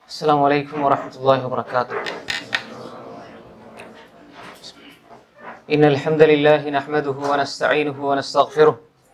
السلام عليكم ورحمة الله وبركاته إن الحمد لله نحمده ونستعينه ونستغفره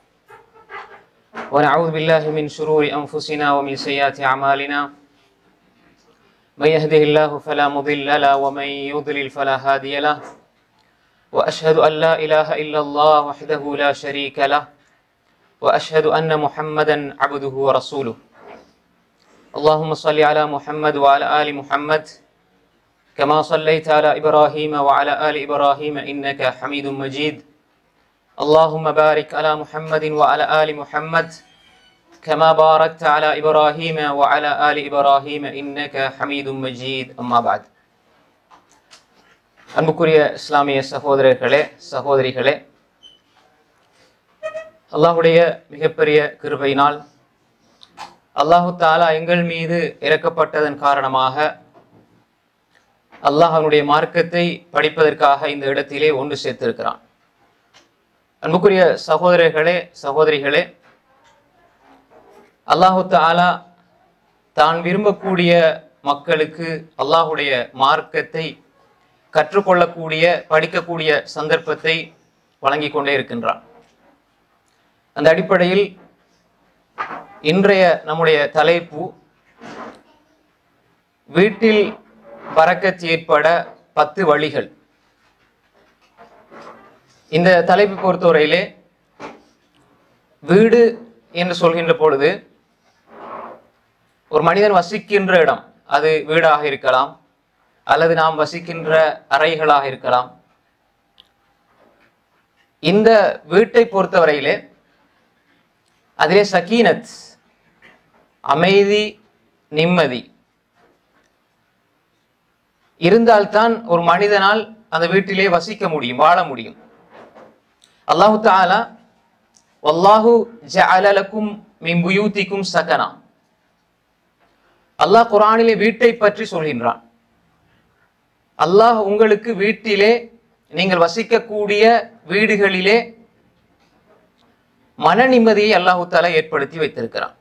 ونعوذ بالله من شرور أنفسنا ومن سيئات أعمالنا من يهده الله فلا مضل له ومن يضلل فلا هادي له وأشهد أن لا إله إلا الله وحده لا شريك له وأشهد أن محمدا عبده ورسوله اللهم صل على محمد وعلى آل محمد كما صليت على إبراهيم وعلى آل إبراهيم إنك حميد مجيد اللهم بارك على محمد وعلى آل محمد كما باركت على إبراهيم وعلى آل إبراهيم إنك حميد مجيد أما بعد அன்புக்குரிய இஸ்லாமிய சகோதரர்களே சகோதரிகளே அல்லாஹுடைய மிகப்பெரிய கிருபையினால் அல்லாஹு தாலா எங்கள் மீது இறக்கப்பட்டதன் காரணமாக அல்லாஹ் அவனுடைய மார்க்கத்தை படிப்பதற்காக இந்த இடத்திலே ஒன்று சேர்த்திருக்கிறான் அன்புக்குரிய சகோதரர்களே சகோதரிகளே அல்லாஹு தாலா தான் விரும்பக்கூடிய மக்களுக்கு அல்லாஹுடைய மார்க்கத்தை கற்றுக்கொள்ளக்கூடிய படிக்கக்கூடிய சந்தர்ப்பத்தை வழங்கி கொண்டே இருக்கின்றான் அந்த அடிப்படையில் இன்றைய நம்முடைய தலைப்பு வீட்டில் பறக்கத் ஏற்பட பத்து வழிகள் இந்த தலைப்பு பொறுத்தவரையிலே வீடு என்று சொல்கின்ற பொழுது ஒரு மனிதன் வசிக்கின்ற இடம் அது வீடாக இருக்கலாம் அல்லது நாம் வசிக்கின்ற அறைகளாக இருக்கலாம் இந்த வீட்டை பொறுத்தவரையிலே அதிலே சக்கீனத் அமைதி நிம்மதி இருந்தால்தான் ஒரு மனிதனால் அந்த வீட்டிலே வசிக்க முடியும் வாழ முடியும் அல்லாஹு தாலா வல்லாஹு ஜஅலலக்கும் மின் புயூத்திக்கும் சகனா அல்லாஹ் குரானிலே வீட்டை பற்றி சொல்கின்றான் அல்லாஹ் உங்களுக்கு வீட்டிலே நீங்கள் வசிக்கக்கூடிய வீடுகளிலே மன நிம்மதியை அல்லாஹு தாலா ஏற்படுத்தி வைத்திருக்கிறான்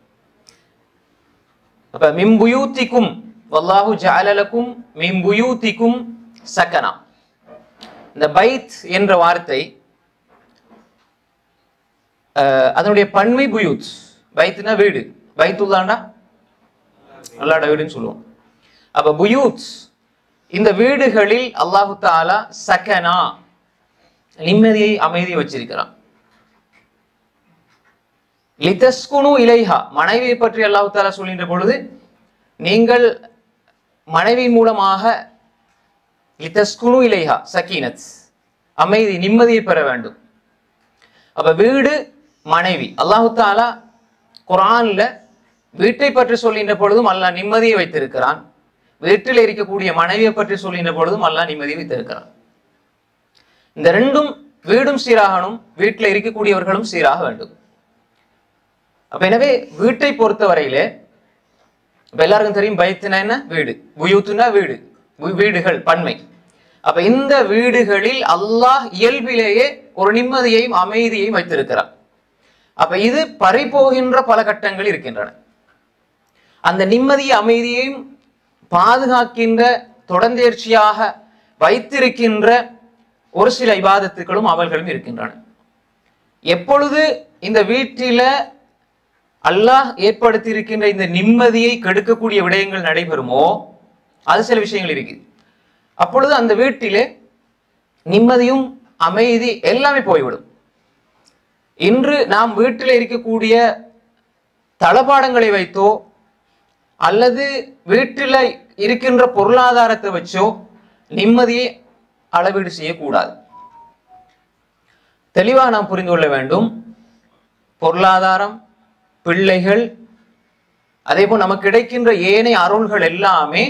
அப்ப மிம்புயூத்திக்கும் வல்லாஹு ஜாலலக்கும் மிம்புயூத்திக்கும் சக்கனா இந்த பைத் என்ற வார்த்தை அதனுடைய பன்மை புயூத் பைத்னா வீடு பைத்துல்லாண்டா அல்லாட வீடுன்னு சொல்லுவோம் அப்ப புயூத் இந்த வீடுகளில் அல்லாஹு தாலா சக்கனா நிம்மதியை அமைதி வச்சிருக்கிறான் லிதஸ்குனு இலைஹா மனைவியை பற்றி அல்லாஹு தாலா சொல்கின்ற பொழுது நீங்கள் மனைவி மூலமாக லிதஸ்குனு இலைஹா சக்கீனத் அமைதி நிம்மதியை பெற வேண்டும் அப்ப வீடு மனைவி அல்லாஹு தாலா குரான்ல வீட்டை பற்றி சொல்கின்ற பொழுதும் அல்லாஹ் நிம்மதியை வைத்திருக்கிறான் வீட்டில் இருக்கக்கூடிய மனைவியை பற்றி சொல்கின்ற பொழுதும் அல்லாஹ் நிம்மதியை வைத்திருக்கிறான் இந்த ரெண்டும் வீடும் சீராகணும் வீட்டில் இருக்கக்கூடியவர்களும் சீராக வேண்டும் அப்ப எனவே வீட்டை பொறுத்தவரையிலே இப்ப எல்லாருக்கும் தெரியும் பைத்துனா என்ன வீடு புயூத்துனா வீடு வீடுகள் பன்மை அப்ப இந்த வீடுகளில் அல்லாஹ் இயல்பிலேயே ஒரு நிம்மதியையும் அமைதியையும் வைத்திருக்கிறார் அப்ப இது பறிபோகின்ற பல கட்டங்கள் இருக்கின்றன அந்த நிம்மதி அமைதியையும் பாதுகாக்கின்ற தொடர்ந்தேர்ச்சியாக வைத்திருக்கின்ற ஒரு சில இபாதத்துக்களும் அவர்களும் இருக்கின்றன எப்பொழுது இந்த வீட்டில அல்லாஹ் ஏற்படுத்தி இருக்கின்ற இந்த நிம்மதியை கெடுக்கக்கூடிய விடயங்கள் நடைபெறுமோ அது சில விஷயங்கள் இருக்கு அப்பொழுது அந்த வீட்டிலே நிம்மதியும் அமைதி எல்லாமே போய்விடும் இன்று நாம் வீட்டில் இருக்கக்கூடிய தளபாடங்களை வைத்தோ அல்லது வீட்டில் இருக்கின்ற பொருளாதாரத்தை வச்சோ நிம்மதியை அளவீடு செய்யக்கூடாது தெளிவாக நாம் புரிந்து கொள்ள வேண்டும் பொருளாதாரம் பிள்ளைகள் அதே போல் நமக்கு கிடைக்கின்ற ஏனைய அருள்கள் எல்லாமே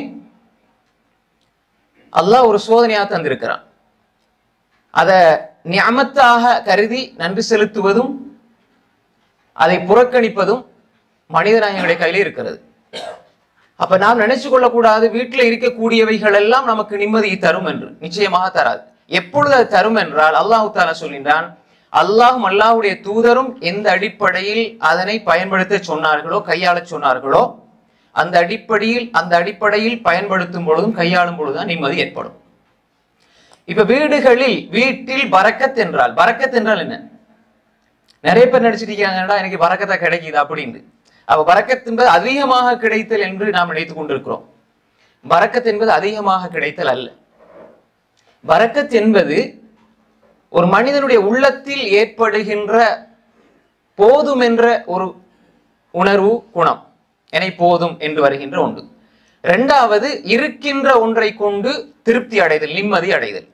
அல்லாஹ் ஒரு சோதனையாக தந்திருக்கிறான் அதை நியமத்தாக கருதி நன்றி செலுத்துவதும் அதை புறக்கணிப்பதும் மனிதநாயகனுடைய கையில இருக்கிறது அப்ப நாம் நினைச்சு கொள்ளக்கூடாது வீட்டில் இருக்கக்கூடியவைகள் எல்லாம் நமக்கு நிம்மதியை தரும் என்று நிச்சயமாக தராது எப்பொழுது அது தரும் என்றால் அல்லாஹு தாலா சொல்கின்றான் அல்லாஹும் அல்லாஹுடைய தூதரும் எந்த அடிப்படையில் அதனை பயன்படுத்த சொன்னார்களோ கையாள சொன்னார்களோ அந்த அடிப்படையில் அந்த அடிப்படையில் பயன்படுத்தும் பொழுதும் கையாளும் பொழுதுதான் நிம்மதி ஏற்படும் இப்ப வீடுகளில் வீட்டில் பரக்கத் என்றால் பரக்கத் என்றால் என்ன நிறைய பேர் நினைச்சிட்டு இருக்காங்கடா எனக்கு பரக்கத்தை கிடைக்குது அப்படின்னு அப்ப பரக்கத் என்பது அதிகமாக கிடைத்தல் என்று நாம் நினைத்துக் கொண்டிருக்கிறோம் பரக்கத் என்பது அதிகமாக கிடைத்தல் அல்ல பரக்கத் என்பது ஒரு மனிதனுடைய உள்ளத்தில் ஏற்படுகின்ற போதும் என்ற ஒரு உணர்வு குணம் என போதும் என்று வருகின்ற ஒன்று இரண்டாவது இருக்கின்ற ஒன்றை கொண்டு திருப்தி அடைதல் நிம்மதி அடைதல்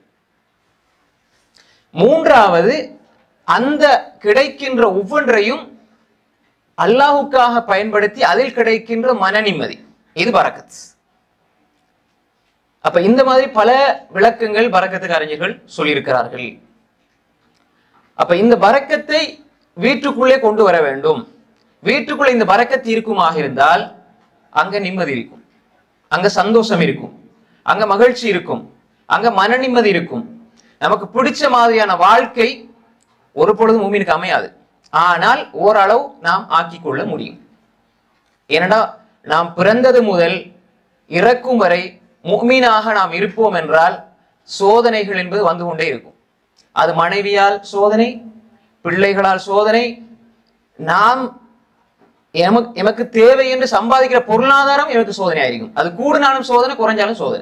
மூன்றாவது அந்த கிடைக்கின்ற ஒவ்வொன்றையும் அல்லாஹுக்காக பயன்படுத்தி அதில் கிடைக்கின்ற மன நிம்மதி இது பரக்கத் அப்ப இந்த மாதிரி பல விளக்கங்கள் பரக்கத்துக்கு அறிஞர்கள் சொல்லியிருக்கிறார்கள் அப்ப இந்த பரக்கத்தை வீட்டுக்குள்ளே கொண்டு வர வேண்டும் வீட்டுக்குள்ளே இந்த பரக்கத்து இருக்குமாக இருந்தால் அங்க நிம்மதி இருக்கும் அங்க சந்தோஷம் இருக்கும் அங்க மகிழ்ச்சி இருக்கும் அங்க மன நிம்மதி இருக்கும் நமக்கு பிடிச்ச மாதிரியான வாழ்க்கை ஒரு பொழுதும் மூமினுக்கு அமையாது ஆனால் ஓரளவு நாம் ஆக்கிக் கொள்ள முடியும் ஏனடா நாம் பிறந்தது முதல் இறக்கும் வரை முக்மீனாக நாம் இருப்போம் என்றால் சோதனைகள் என்பது வந்து கொண்டே இருக்கும் அது மனைவியால் சோதனை பிள்ளைகளால் சோதனை நாம் எமக்கு எமக்கு தேவை என்று சம்பாதிக்கிற பொருளாதாரம் எனக்கு சோதனை ஆയിരിக்கும் அது கூடினாலும் சோதனை குறைஞ்சாலும் சோதனை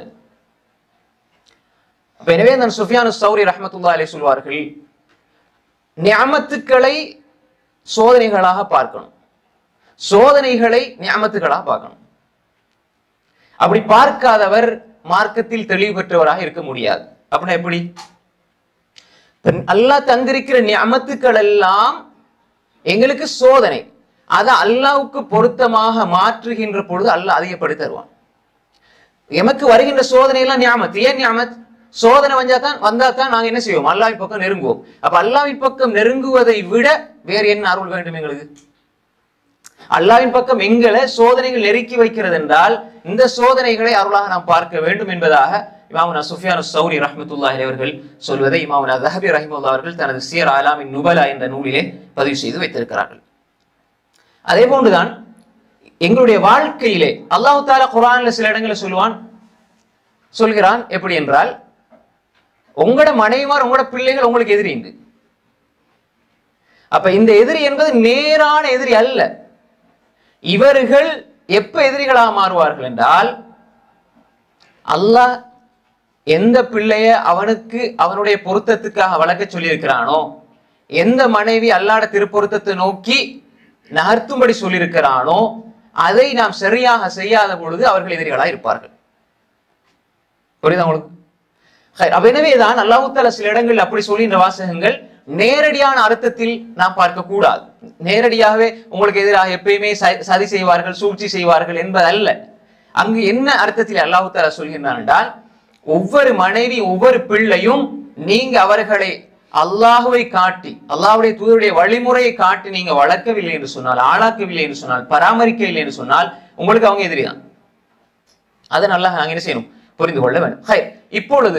அப்ப எனவே நான் சுஃபியானு சௌரி ரஹமத்துல்லா அலி சொல்வார்கள் நியமத்துக்களை சோதனைகளாக பார்க்கணும் சோதனைகளை நியமத்துக்களாக பார்க்கணும் அப்படி பார்க்காதவர் மார்க்கத்தில் தெளிவு பெற்றவராக இருக்க முடியாது அப்படின்னா எப்படி அல்லாஹ் தந்திருக்கிற நியமத்துக்கள் எல்லாம் எங்களுக்கு சோதனை அதை அல்லாவுக்கு பொருத்தமாக மாற்றுகின்ற பொழுது அல்லாஹ் அதிகப்படுத்தி தருவான் எமக்கு வருகின்ற சோதனை எல்லாம் ஞாபகத் ஏன் ஞாபகத் சோதனை வந்தா தான் வந்தா தான் நாங்க என்ன செய்வோம் அல்லாவின் பக்கம் நெருங்குவோம் அப்ப அல்லாவின் பக்கம் நெருங்குவதை விட வேறு என்ன அருள் வேண்டும் எங்களுக்கு அல்லாவின் பக்கம் எங்களை சோதனைகள் நெருக்கி வைக்கிறது என்றால் இந்த சோதனைகளை அருளாக நாம் பார்க்க வேண்டும் என்பதாக இமாமுனா சுஃபியானு சௌரி ரஹமத்துல்லாஹி அவர்கள் சொல்வதை இமாமுனா தஹபி ரஹிமுல்லா அவர்கள் தனது சியர் ஆலாமின் நுபலா என்ற நூலிலே பதிவு செய்து வைத்திருக்கிறார்கள் அதே போன்றுதான் எங்களுடைய வாழ்க்கையிலே அல்லாஹு தாலா குரான்ல சில இடங்களில் சொல்லுவான் சொல்கிறான் எப்படி என்றால் உங்களோட மனைவிமார் உங்களோட பிள்ளைகள் உங்களுக்கு எதிரி உண்டு அப்ப இந்த எதிரி என்பது நேரான எதிரி அல்ல இவர்கள் எப்ப எதிரிகளாக மாறுவார்கள் என்றால் அல்லாஹ் எந்த பிள்ளைய அவனுக்கு அவனுடைய பொருத்தத்துக்காக வளர்க்க சொல்லியிருக்கிறானோ எந்த மனைவி அல்லாட திருப்பொருத்தத்தை நோக்கி நகர்த்தும்படி சொல்லியிருக்கிறானோ அதை நாம் சரியாக செய்யாத பொழுது அவர்கள் எதிரிகளாக இருப்பார்கள் புரியுதா உங்களுக்கு ஹை, அப்ப எனவேதான் அல்லாஹு தாலா சில இடங்கள் அப்படி சொல்கின்ற வாசகங்கள் நேரடியான அர்த்தத்தில் நாம் பார்க்க கூடாது நேரடியாகவே உங்களுக்கு எதிராக எப்பயுமே ச- சதி செய்வார்கள் சூழ்ச்சி செய்வார்கள் என்பதல்ல அங்கு என்ன அர்த்தத்தில் அல்லாஹு தாலா சொல்கின்றான் என்றால் ஒவ்வொரு மனைவி ஒவ்வொரு பிள்ளையும் நீங்க அவர்களை அல்லாஹுவை காட்டி அல்லாஹ்வுடைய தூதருடைய வழிமுறையை காட்டி நீங்க வளர்க்கவில்லை என்று சொன்னால் ஆளாக்கவில்லை என்று சொன்னால் பராமரிக்கவில்லை என்று சொன்னால் உங்களுக்கு அவங்க எதிரிதான் அதை நல்லா நாங்க என்ன செய்யணும் புரிந்து கொள்ள வேண்டும் ஹை இப்பொழுது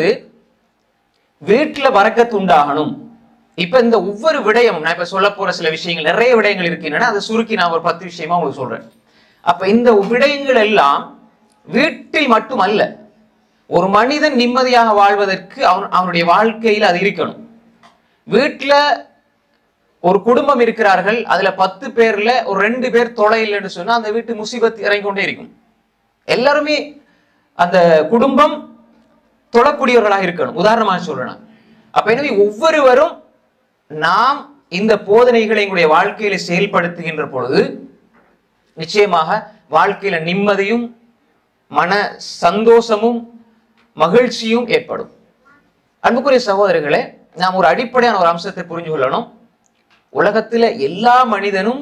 வீட்டுல வரக்கத்து உண்டாகணும் இப்ப இந்த ஒவ்வொரு விடயமும் நான் இப்ப சொல்ல போற சில விஷயங்கள் நிறைய விடயங்கள் இருக்கின்றன அதை சுருக்கி நான் ஒரு பத்து விஷயமா உங்களுக்கு சொல்றேன் அப்ப இந்த விடயங்கள் எல்லாம் வீட்டில் மட்டுமல்ல ஒரு மனிதன் நிம்மதியாக வாழ்வதற்கு அவன் அவனுடைய வாழ்க்கையில் அது இருக்கணும் வீட்டுல ஒரு குடும்பம் இருக்கிறார்கள் அதுல பத்து பேர்ல ஒரு ரெண்டு பேர் தொலை இல்லைன்னு சொன்னா அந்த வீட்டு முசீபத் இறங்கி கொண்டே இருக்கும் எல்லாருமே அந்த குடும்பம் தொழக்கூடியவர்களாக இருக்கணும் உதாரணமாக சொல்றேன் அப்ப எனவே ஒவ்வொருவரும் நாம் இந்த போதனைகளை எங்களுடைய வாழ்க்கையில செயல்படுத்துகின்ற பொழுது நிச்சயமாக வாழ்க்கையில நிம்மதியும் மன சந்தோஷமும் மகிழ்ச்சியும் ஏற்படும் அன்புக்குரிய சகோதரர்களே நாம் ஒரு அடிப்படையான ஒரு அம்சத்தை புரிஞ்சு கொள்ளணும் உலகத்துல எல்லா மனிதனும்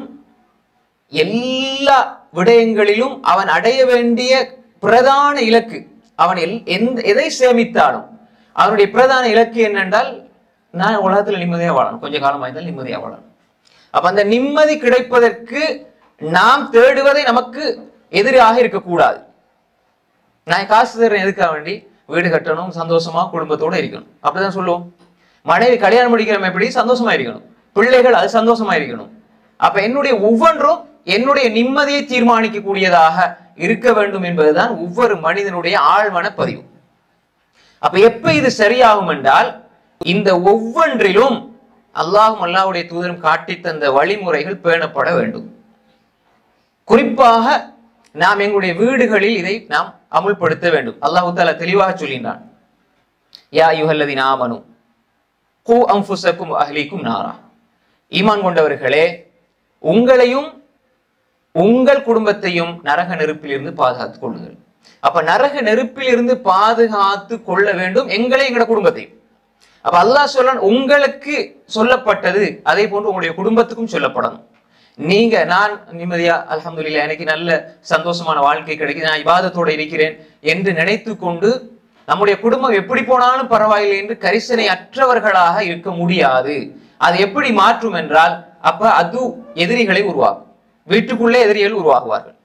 எல்லா விடயங்களிலும் அவன் அடைய வேண்டிய பிரதான இலக்கு அவன் எல் எந்த எதை சேமித்தாலும் அவனுடைய பிரதான இலக்கு என்னென்றால் நான் உலகத்துல நிம்மதியா வாழணும் கொஞ்ச காலம் இருந்தால் நிம்மதியா வாழணும் அப்ப அந்த நிம்மதி கிடைப்பதற்கு நாம் தேடுவதை நமக்கு எதிராக இருக்கக்கூடாது நான் காசு தர்றேன் எதுக்காக வேண்டி வீடு கட்டணும் சந்தோஷமா குடும்பத்தோட இருக்கணும் அப்படிதான் சொல்லுவோம் மனைவி கல்யாணம் முடிக்கிறவன் எப்படி சந்தோஷமா இருக்கணும் பிள்ளைகள் அது சந்தோஷமா இருக்கணும் அப்ப என்னுடைய ஒவ்வொன்றும் என்னுடைய நிம்மதியை தீர்மானிக்க கூடியதாக இருக்க வேண்டும் என்பதுதான் ஒவ்வொரு மனிதனுடைய ஆழ்மன பதிவு அப்ப எப்ப இது சரியாகும் என்றால் இந்த ஒவ்வொன்றிலும் அல்லாஹும் அல்லாஹ்வுடைய தூதரும் காட்டித் தந்த வழிமுறைகள் பேணப்பட வேண்டும் குறிப்பாக நாம் எங்களுடைய வீடுகளில் இதை நாம் அமுல்படுத்த வேண்டும் அல்லாஹு தாலா தெளிவாக சொல்கின்றான் யா யுஹல்லதின் ஆமனு கூ அம்புசக்கும் அஹ்லிக்கும் நாரா ஈமான் கொண்டவர்களே உங்களையும் உங்கள் குடும்பத்தையும் நரக நெருப்பிலிருந்து பாதுகாத்துக் கொள்ளுங்கள் அப்ப நரக நெருப்பிலிருந்து பாதுகாத்து கொள்ள வேண்டும் எங்களை எங்களோட குடும்பத்தையும் அப்ப அல்லாஹ் சொல்ல உங்களுக்கு சொல்லப்பட்டது அதே போன்று உங்களுடைய குடும்பத்துக்கும் சொல்லப்படணும் நீங்க நான் நிம்மதியா அல்ஹம்துலில்லாஹ் எனக்கு நல்ல சந்தோஷமான வாழ்க்கை கிடைக்குது நான் இபாதத்தோட இருக்கிறேன் என்று நினைத்து கொண்டு நம்முடைய குடும்பம் எப்படி போனாலும் பரவாயில்லை என்று கரிசனை அற்றவர்களாக இருக்க முடியாது அது எப்படி மாற்றும் என்றால் அப்ப அது எதிரிகளை உருவாக்கும் வீட்டுக்குள்ளே எதிரிகள் உருவாகுவார்கள்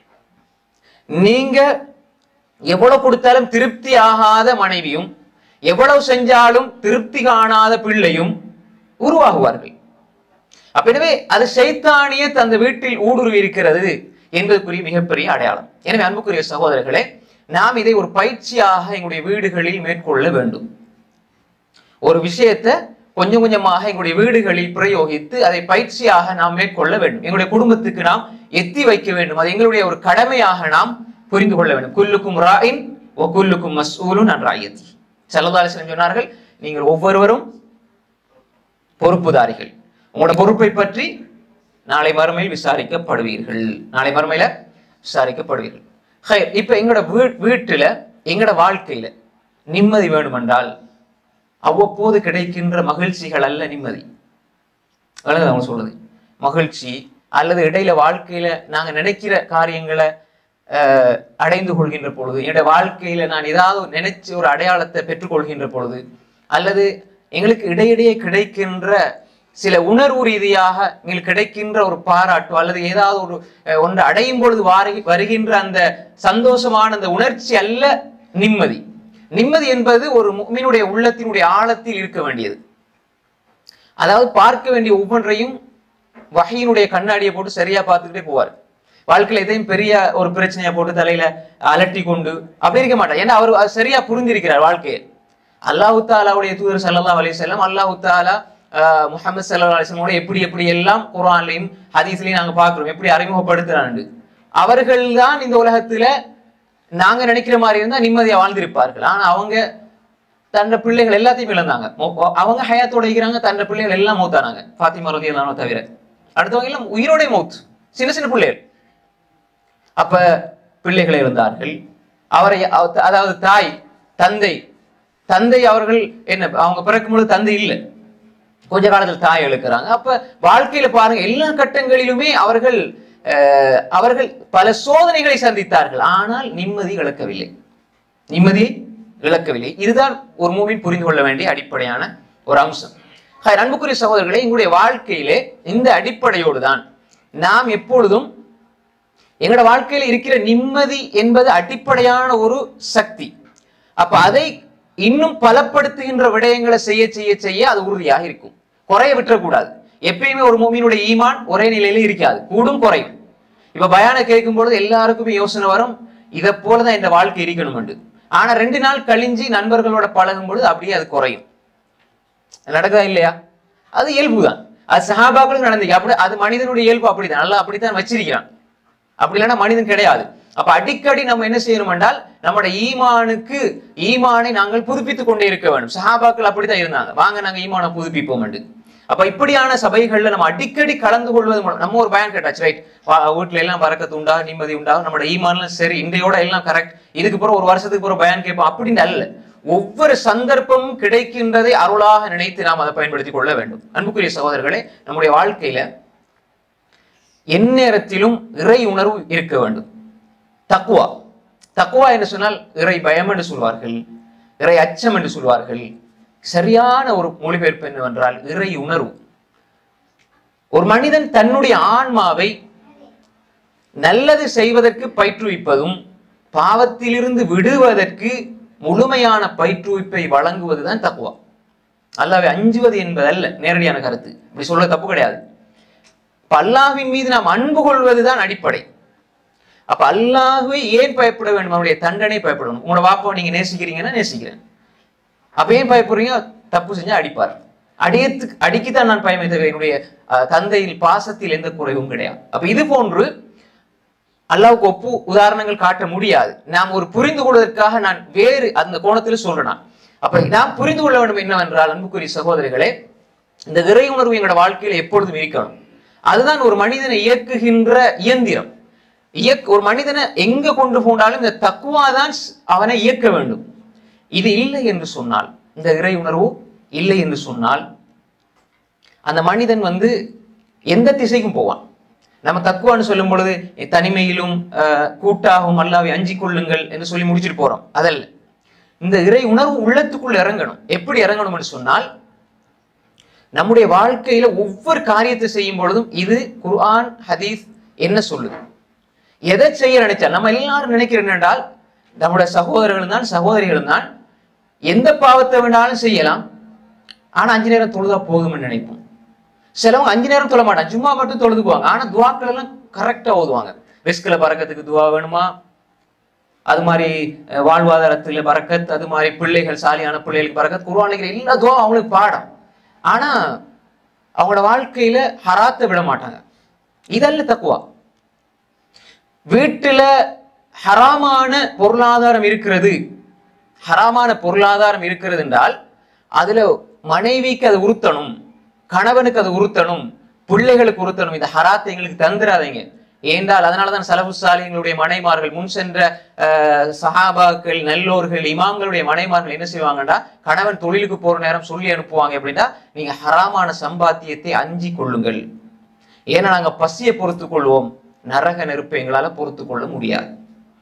நீங்க எவ்வளவு கொடுத்தாலும் திருப்தி ஆகாத மனைவியும் எவ்வளவு செஞ்சாலும் திருப்தி காணாத பிள்ளையும் உருவாகுவார்கள் அப்ப எனவே அது சைத்தானிய தந்த வீட்டில் ஊடுருவி இருக்கிறது என்பதற்குரிய மிகப்பெரிய அடையாளம் எனவே அன்புக்குரிய சகோதரர்களே நாம் இதை ஒரு பயிற்சியாக எங்களுடைய வீடுகளில் மேற்கொள்ள வேண்டும் ஒரு விஷயத்தை கொஞ்சம் கொஞ்சமாக எங்களுடைய வீடுகளில் பிரயோகித்து அதை பயிற்சியாக நாம் மேற்கொள்ள வேண்டும் எங்களுடைய குடும்பத்துக்கு நாம் எத்தி வைக்க வேண்டும் அது எங்களுடைய ஒரு கடமையாக நாம் புரிந்து கொள்ள வேண்டும் குல்லுக்கும் ராயின் ஓ குல்லுக்கும் மஸ்ஊலுன் அன் ராயத்தி செல்லதாலிசன் சொன்னார்கள் நீங்கள் ஒவ்வொருவரும் பொறுப்புதாரிகள் உங்களோட பொறுப்பை பற்றி நாளை மறுமையில் விசாரிக்கப்படுவீர்கள் நாளை மறுமையில விசாரிக்கப்படுவீர்கள் ஹை இப்ப எங்களோட வீ வீட்டுல எங்களோட வாழ்க்கையில நிம்மதி வேண்டுமென்றால் அவ்வப்போது கிடைக்கின்ற மகிழ்ச்சிகள் அல்ல நிம்மதி அழகு அவங்க சொல்றது மகிழ்ச்சி அல்லது இடையில வாழ்க்கையில நாங்க நினைக்கிற காரியங்களை அஹ், அடைந்து கொள்கின்ற பொழுது என்னுடைய வாழ்க்கையில நான் ஏதாவது நினைச்சு ஒரு அடையாளத்தை பெற்றுக்கொள்கின்ற பொழுது அல்லது எங்களுக்கு இடையிடையே கிடைக்கின்ற சில உணர்வு ரீதியாக எங்களுக்கு கிடைக்கின்ற ஒரு பாராட்டோ அல்லது ஏதாவது ஒரு அஹ், ஒன்று அடையும் பொழுது வாரி- வருகின்ற அந்த சந்தோஷமான அந்த உணர்ச்சி அல்ல நிம்மதி நிம்மதி என்பது ஒரு முஃமினுடைய உள்ளத்தினுடைய ஆழத்தில் இருக்க வேண்டியது அதாவது பார்க்க வேண்டிய ஒவ்வொன்றையும் வகையினுடைய கண்ணாடியை போட்டு சரியா பார்த்துக்கிட்டே போவார் வாழ்க்கையில எதையும் பெரிய ஒரு பிரச்சனையை போட்டு தலையில அலட்டி கொண்டு அப்படி இருக்க மாட்டார் ஏன்னா அவர் அது சரியா புரிந்திருக்கிறார் வாழ்க்கையை அல்லாஹு தாலாவுடைய தூதர் ஸல்லல்லாஹு அலைஹி வஸல்லம் அல்லாஹு தாலா ஆஹ், முஹம்மது ஸல்லல்லாஹு அலைஹி வஸல்லமோட எப்படி எப்படி எல்லாம் குர்ஆன்லயும் ஹதீஸ்லயும் நாங்க பார்க்கிறோம் எப்படி அறிமுகப்படுத்துறாங்க அவர்கள் தான் இந்த உலகத்துல நாங்க நினைக்கிற மாதிரி இருந்தா நிம்மதியா வாழ்ந்திருப்பார்கள் ஆனா அவங்க தன்னோட பிள்ளைகள் எல்லாத்தையும் இழந்தாங்க மொ- அவங்க ஹயாத்தோட இருக்கிறாங்க தன்னோட பிள்ளைகள் எல்லாம் மௌத்தானாங்க ஃபாத்திமா ரதியல்லாஹு தவிர அடுத்தவங்க எல்லாம் உயிரோட மௌத் சின்ன சின்ன பிள்ளைகள் அப்ப பிள்ளைகளை இருந்தார்கள் அவரை அவ- அதாவது தாய் தந்தை தந்தை அவர்கள் என்ன அவங்க பிறக்கும் பொழுது தந்தை இல்லை கொஞ்ச காலத்தில் தாய் எழுக்கிறாங்க அப்ப வாழ்க்கையில பாருங்க எல்லா கட்டங்களிலுமே அவர்கள் அஹ், அவர்கள் பல சோதனைகளை சந்தித்தார்கள் ஆனால் நிம்மதி இழக்கவில்லை நிம்மதி இழக்கவில்லை இதுதான் ஒரு மூவின் புரிந்து கொள்ள வேண்டிய அடிப்படையான ஒரு அம்சம் ஹை, அன்புக்குரிய சகோதரர்களே எங்களுடைய வாழ்க்கையிலே இந்த அடிப்படையோடு தான் நாம் எப்பொழுதும் எங்களோட வாழ்க்கையில இருக்கிற நிம்மதி என்பது அடிப்படையான ஒரு சக்தி அப்ப அதை இன்னும் பலப்படுத்துகின்ற விடயங்களை செய்ய செய்ய செய்ய அது உறுதியாக இருக்கும் குறைய விட்டுறக்கூடாது எப்பயுமே ஒரு மூமியினுடைய ஈமான் ஒரே நிலையில இருக்காது கூடும் குறையும் இப்ப பயான கேட்கும் பொழுது எல்லாருக்குமே யோசனை வரும் இதை போலதான் இந்த வாழ்க்கை இருக்கணும் ஆனா ரெண்டு நாள் கழிஞ்சு நண்பர்களோட பழகும் பொழுது அப்படியே அது குறையும் நடக்குதா இல்லையா அது இயல்புதான் அது சஹாபாக்களும் நடந்தீங்க அப்படி அது மனிதனுடைய இயல்பு அப்படிதான் நல்லா அப்படித்தான் வச்சிருக்கிறான் அப்படி இல்லைன்னா மனிதன் கிடையாது அப்ப அடிக்கடி நம்ம என்ன செய்யணும் என்றால் நம்முடைய ஈமானுக்கு ஈமானை நாங்கள் புதுப்பித்துக் கொண்டே இருக்க வேண்டும் சஹாபாக்கள் அப்படித்தான் இருந்தாங்க வாங்க நாங்க ஈமானை புதுப்பிப்போம் என்று அப்ப இப்படியான சபைகள்ல நம்ம அடிக்கடி கலந்து கொள்வது மூலம் நம்ம ஒரு பயன் கேட்டாச்சு ரைட் வீட்டுல எல்லாம் பறக்கத்து உண்டா நிம்மதி உண்டா நம்மளோட ஈமான்லாம் சரி இன்றையோட எல்லாம் கரெக்ட் இதுக்கு பிறகு ஒரு வருஷத்துக்கு பிறகு பயன் கேட்போம் அப்படின்னு அல்ல ஒவ்வொரு சந்தர்ப்பமும் கிடைக்கின்றதை அருளாக நினைத்து நாம் அதை பயன்படுத்திக் கொள்ள வேண்டும் அன்புக்குரிய சகோதரர்களே நம்முடைய வாழ்க்கையில எந்நேரத்திலும் இறை உணர்வு இருக்க வேண்டும் தக்குவா தக்குவா என்று சொன்னால் இறை பயம் என்று சொல்வார்கள் இறை அச்சம் என்று சொல்வார்கள் சரியான ஒரு மொழிபெயர்ப்பு என்னவென்றால் இறை உணர்வு ஒரு மனிதன் தன்னுடைய ஆன்மாவை நல்லது செய்வதற்கு பயிற்றுவிப்பதும் பாவத்திலிருந்து விடுவதற்கு முழுமையான பயிற்றுவிப்பை வழங்குவதுதான் தக்குவா அல்லாவை அஞ்சுவது என்பதல்ல நேரடியான கருத்து இப்படி சொல்ல தப்பு கிடையாது இப்ப அல்லாஹ்வின் மீது நாம் அன்பு கொள்வதுதான் அடிப்படை அப்ப அல்லாஹ்வை ஏன் பயப்பட வேண்டும் அவருடைய தண்டனை பயப்படணும் உங்களோட வாப்பாவை நீங்க நேசிக்கிறீங்கன்னா நேசிக்கிறேன் அப்ப ஏன் பயப்படுறீங்க தப்பு செஞ்சா அடிப்பார் அடியத்துக்கு அடிக்குதான் நான் பயமே தவிர என்னுடைய அஹ், தந்தையில் பாசத்தில் எந்த குறைவும் கிடையாது அப்ப இது போன்று அல்லாவுக்கு ஒப்பு உதாரணங்கள் காட்ட முடியாது நாம் ஒரு புரிந்து கொள்வதற்காக நான் வேறு அந்த கோணத்தில் சொல்றேன் நான். அப்ப நாம் புரிந்து கொள்ள வேண்டும் என்னவென்றால் அன்புக்குரிய சகோதரிகளே இந்த இறை உணர்வு எங்களோட வாழ்க்கையில எப்பொழுதும் இருக்கணும் அதுதான் ஒரு மனிதனை இயக்குகின்ற இயந்திரம் இயக் ஒரு மனிதனை எங்க கொண்டு போனாலும் இந்த தக்குவா தான் அவனை இயக்க வேண்டும் இது இல்லை என்று சொன்னால் இந்த இறை உணர்வு இல்லை என்று சொன்னால் அந்த மனிதன் வந்து எந்த திசைக்கும் போவான் நம்ம தக்குவான்னு சொல்லும் பொழுது தனிமையிலும் அஹ், கூட்டாகவும் அல்லாவை அஞ்சிக் கொள்ளுங்கள் என்று சொல்லி முடிச்சிட்டு போறோம் அதல்ல இந்த இறை உணர்வு உள்ளத்துக்குள் இறங்கணும் எப்படி இறங்கணும் என்று சொன்னால் நம்முடைய வாழ்க்கையில ஒவ்வொரு காரியத்தை செய்யும் பொழுதும் இது குர்ஆன் ஹதீஸ் என்ன சொல்லுது எதை செய்ய நினைச்சா நம்ம எல்லாரும் நினைக்கிறோம் என்றால் நம்முடைய சகோதரர்கள் தான் சகோதரிகள் தான் எந்த பாவத்தை வேணாலும் செய்யலாம் ஆனா அஞ்சு நேரம் தொழுதா போதும்னு நினைப்போம் சிலவங்க அஞ்சு நேரம் தொழ மாட்டாங்க சும்மா மட்டும் தொழுதுக்குவாங்க ஆனா துவாக்கள் எல்லாம் கரெக்டா ஓதுவாங்க ரிஸ்க்ல பறக்கத்துக்கு துவா வேணுமா அது மாதிரி அஹ், வாழ்வாதாரத்துல பறக்கத் அது மாதிரி பிள்ளைகள் சாலியான பிள்ளைகளுக்கு பறக்கத் குருவானிக்கிற எல்லா துவா அவங்களுக்கு பாடம் ஆனா அவங்களோட வாழ்க்கையில ஹராத்தை விட மாட்டாங்க இதல்ல தக்குவா வீட்டுல ஹராமான பொருளாதாரம் இருக்கிறது ஹராமான பொருளாதாரம் இருக்கிறது என்றால் அதுல மனைவிக்கு அது உறுத்தணும் கணவனுக்கு அது உறுத்தணும் பிள்ளைகளுக்கு உறுத்தணும் இந்த ஹராத்தை எங்களுக்கு தந்துடாதீங்க ஏண்டால் அதனாலதான் சலபு சாலிகளுடைய மனைமார்கள் முன் சென்ற அஹ், சஹாபாக்கள் நல்லோர்கள் இமாம்களுடைய மனைமார்கள் என்ன செய்வாங்கன்னா கணவன் தொழிலுக்கு போற நேரம் சொல்லி அனுப்புவாங்க அப்படின்னா நீங்க ஹராமான சம்பாத்தியத்தை அஞ்சி கொள்ளுங்கள் ஏன்னா நாங்க பசியை பொறுத்து கொள்வோம் நரக நெருப்பை எங்களால பொறுத்து கொள்ள முடியாது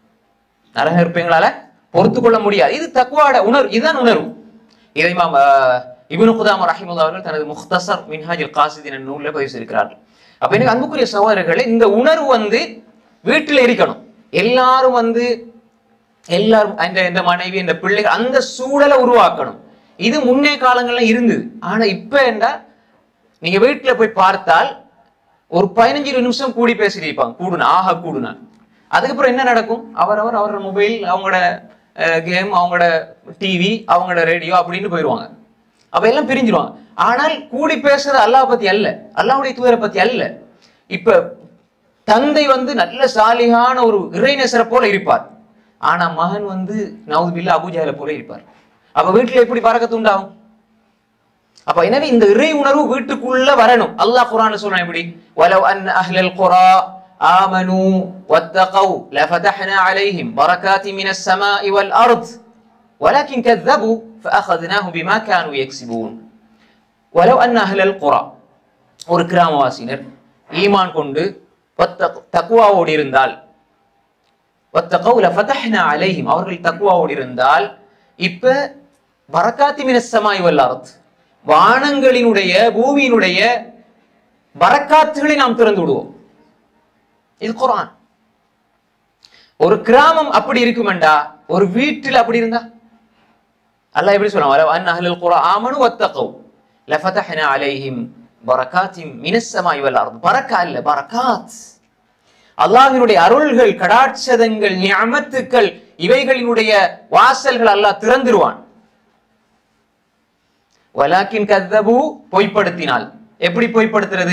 நரக நெருப்பை எங்களால பொறுத்து கொள்ள முடியாது இது தக்குவாட உணர்வு இதுதான் உணர்வு இதை இமாம் அஹ், இப்னு குதாம ரஹிமுல்லா அவர்கள் தனது முக்தசர் மின்ஹாஜில் காசிதின் என்ற நூலில் பதிவு செய்திருக்கிறார்கள் அப்ப எனக்கு அன்புக்குரிய சகோதரர்களே இந்த உணர்வு வந்து வீட்டில் இருக்கணும் எல்லாரும் வந்து எல்லாரும் இந்த இந்த மனைவி இந்த பிள்ளைகள் அந்த சூழலை உருவாக்கணும் இது முன்னே காலங்கள்ல இருந்தது ஆனா இப்ப என்ன நீங்க வீட்டுல போய் பார்த்தால் ஒரு பதினஞ்சு இருபது நிமிஷம் கூடி பேசியிருப்பாங்க கூடுனா ஆஹா கூடுனா அதுக்கப்புறம் என்ன நடக்கும் அவரவர் அவரோட மொபைல் அவங்களோட கேம் அவங்களோட டிவி அவங்களோட ரேடியோ அப்படின்னு போயிடுவாங்க அப்ப எல்லாம் பிரிஞ்சிருவாங்க ஆனால் கூடி பேசுறது அல்லாஹ் பத்தி அல்ல அல்லாஹ்வுடைய தூதரை பத்தி அல்ல இப்ப தந்தை வந்து நல்ல சாலிகான ஒரு இறைநேசரை போல இருப்பார் ஆனா மகன் வந்து நவுதுபில்லா அபூஜால போல இருப்பார் அப்ப வீட்டுல எப்படி பறக்கத்து உண்டாகும் அப்ப எனவே இந்த இறை உணர்வு வீட்டுக்குள்ள வரணும் அல்லாஹ் குர்ஆன்ல சொல்றான் எப்படி வலவ் அன் அஹ்லல் குரா ஆமனு வத்தகவ் லஃபதஹ்னா அலைஹிம் பரகாத்தி மினஸ் ஸமாஇ வல் அர்த் ولكن كذبوا فأخذناهم بما كانوا يكسبون ولو أن أهل القرى ஒரு கிராமவாசினர் ஈமான் கொண்டு வத்தக்- தக்குவாவோடு இருந்தால் வத்தகவுல ஃபதஹ்னா அலைஹிம் அவர்கள் தக்குவாவோடு இருந்தால் இப்ப பரக்காத்தி மினஸ்ஸமாய் வல்லாரத் வானங்களினுடைய பூமியினுடைய பரக்காத்துகளை நாம் திறந்து விடுவோம் இது குர்ஆன் ஒரு கிராமம் அப்படி இருக்குமெண்டா ஒரு வீட்டில் அப்படி இருந்தா அல்லாஹ் எப்படி சொல்றான் வலவ் அன் அஹ்லல் குரா ஆமனு வத்தகவ் லஃபதஹ்னா அலைஹிம் பரகாத்தின் மினஸ்ஸமாய் வல் அர்த் பரக்கா இல்ல பரக்காத் அல்லாஹ்வினுடைய அருள்கள் கடாட்சதங்கள் நியமத்துக்கள் இவைகளினுடைய வாசல்கள் அல்லாஹ் திறந்துருவான் வலாக்கின் கத்தபு பொய்ப்படுத்தினால் எப்படி பொய்ப்படுத்துறது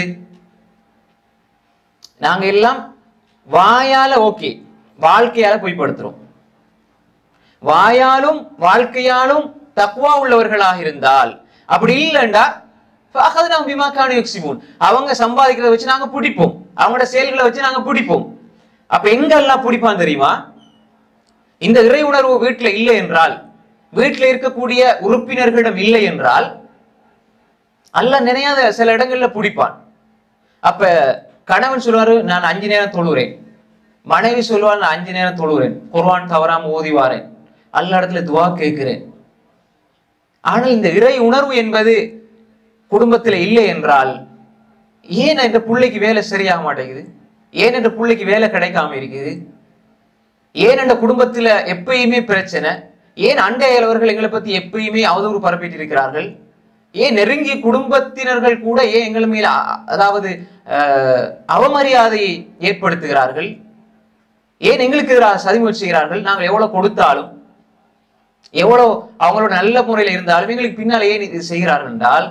நாங்க எல்லாம் வாயால ஓகே வாழ்க்கையால பொய்ப்படுத்துறோம் வாயாலும் வாழ்க்கையாலும் தக்வா உள்ளவர்களாக இருந்தால் அப்படி இல்லைண்டா ஃபஅகத்னாஹும் பிமா கானு யக்ஸிபூன் அவங்க சம்பாதிக்கிறத வச்சு நாங்க பிடிப்போம் அவங்களோட செயல்களை வச்சு நாங்க பிடிப்போம் அப்ப எங்க எல்லாம் பிடிப்பான் தெரியுமா இந்த இறை உணர்வு வீட்டுல இல்லை என்றால் வீட்டுல இருக்கக்கூடிய உறுப்பினர்களிடம் இல்லை என்றால் அல்லாஹ் நினையாத சில இடங்கள்ல பிடிப்பான் அப்ப கணவன் சொல்லுவாரு நான் அஞ்சு நேரம் தொழுகிறேன் மனைவி சொல்லுவாள் நான் அஞ்சு நேரம் தொழுகிறேன் குர்ஆன் தவறாம ஓதி வாரேன் அல்ல இடத்துல துவா கேட்கிறேன் ஆனால் இந்த இறை உணர்வு என்பது குடும்பத்தில் இல்லை என்றால் ஏன் இந்த பிள்ளைக்கு வேலை சரியாக மாட்டேங்குது ஏன் இந்த பிள்ளைக்கு வேலை கிடைக்காம இருக்குது ஏன் இந்த குடும்பத்துல எப்பயுமே பிரச்சனை ஏன் அண்டை அயலவர்கள் எங்களை பத்தி எப்பயுமே அவதூறு பரப்பிட்டு இருக்கிறார்கள் ஏன் நெருங்கிய குடும்பத்தினர்கள் கூட ஏன் எங்கள் மேல அ- அதாவது அஹ், அவமரியாதையை ஏற்படுத்துகிறார்கள் ஏன் எங்களுக்கு எதிராக சதி முயற்சி செய்கிறார்கள் நாங்கள் எவ்வளவு கொடுத்தாலும் எவ்வளவு அவங்களோட நல்ல முறையில் இருந்தாலும் எங்களுக்கு பின்னால் ஏன் இது செய்கிறார்கள் என்றால்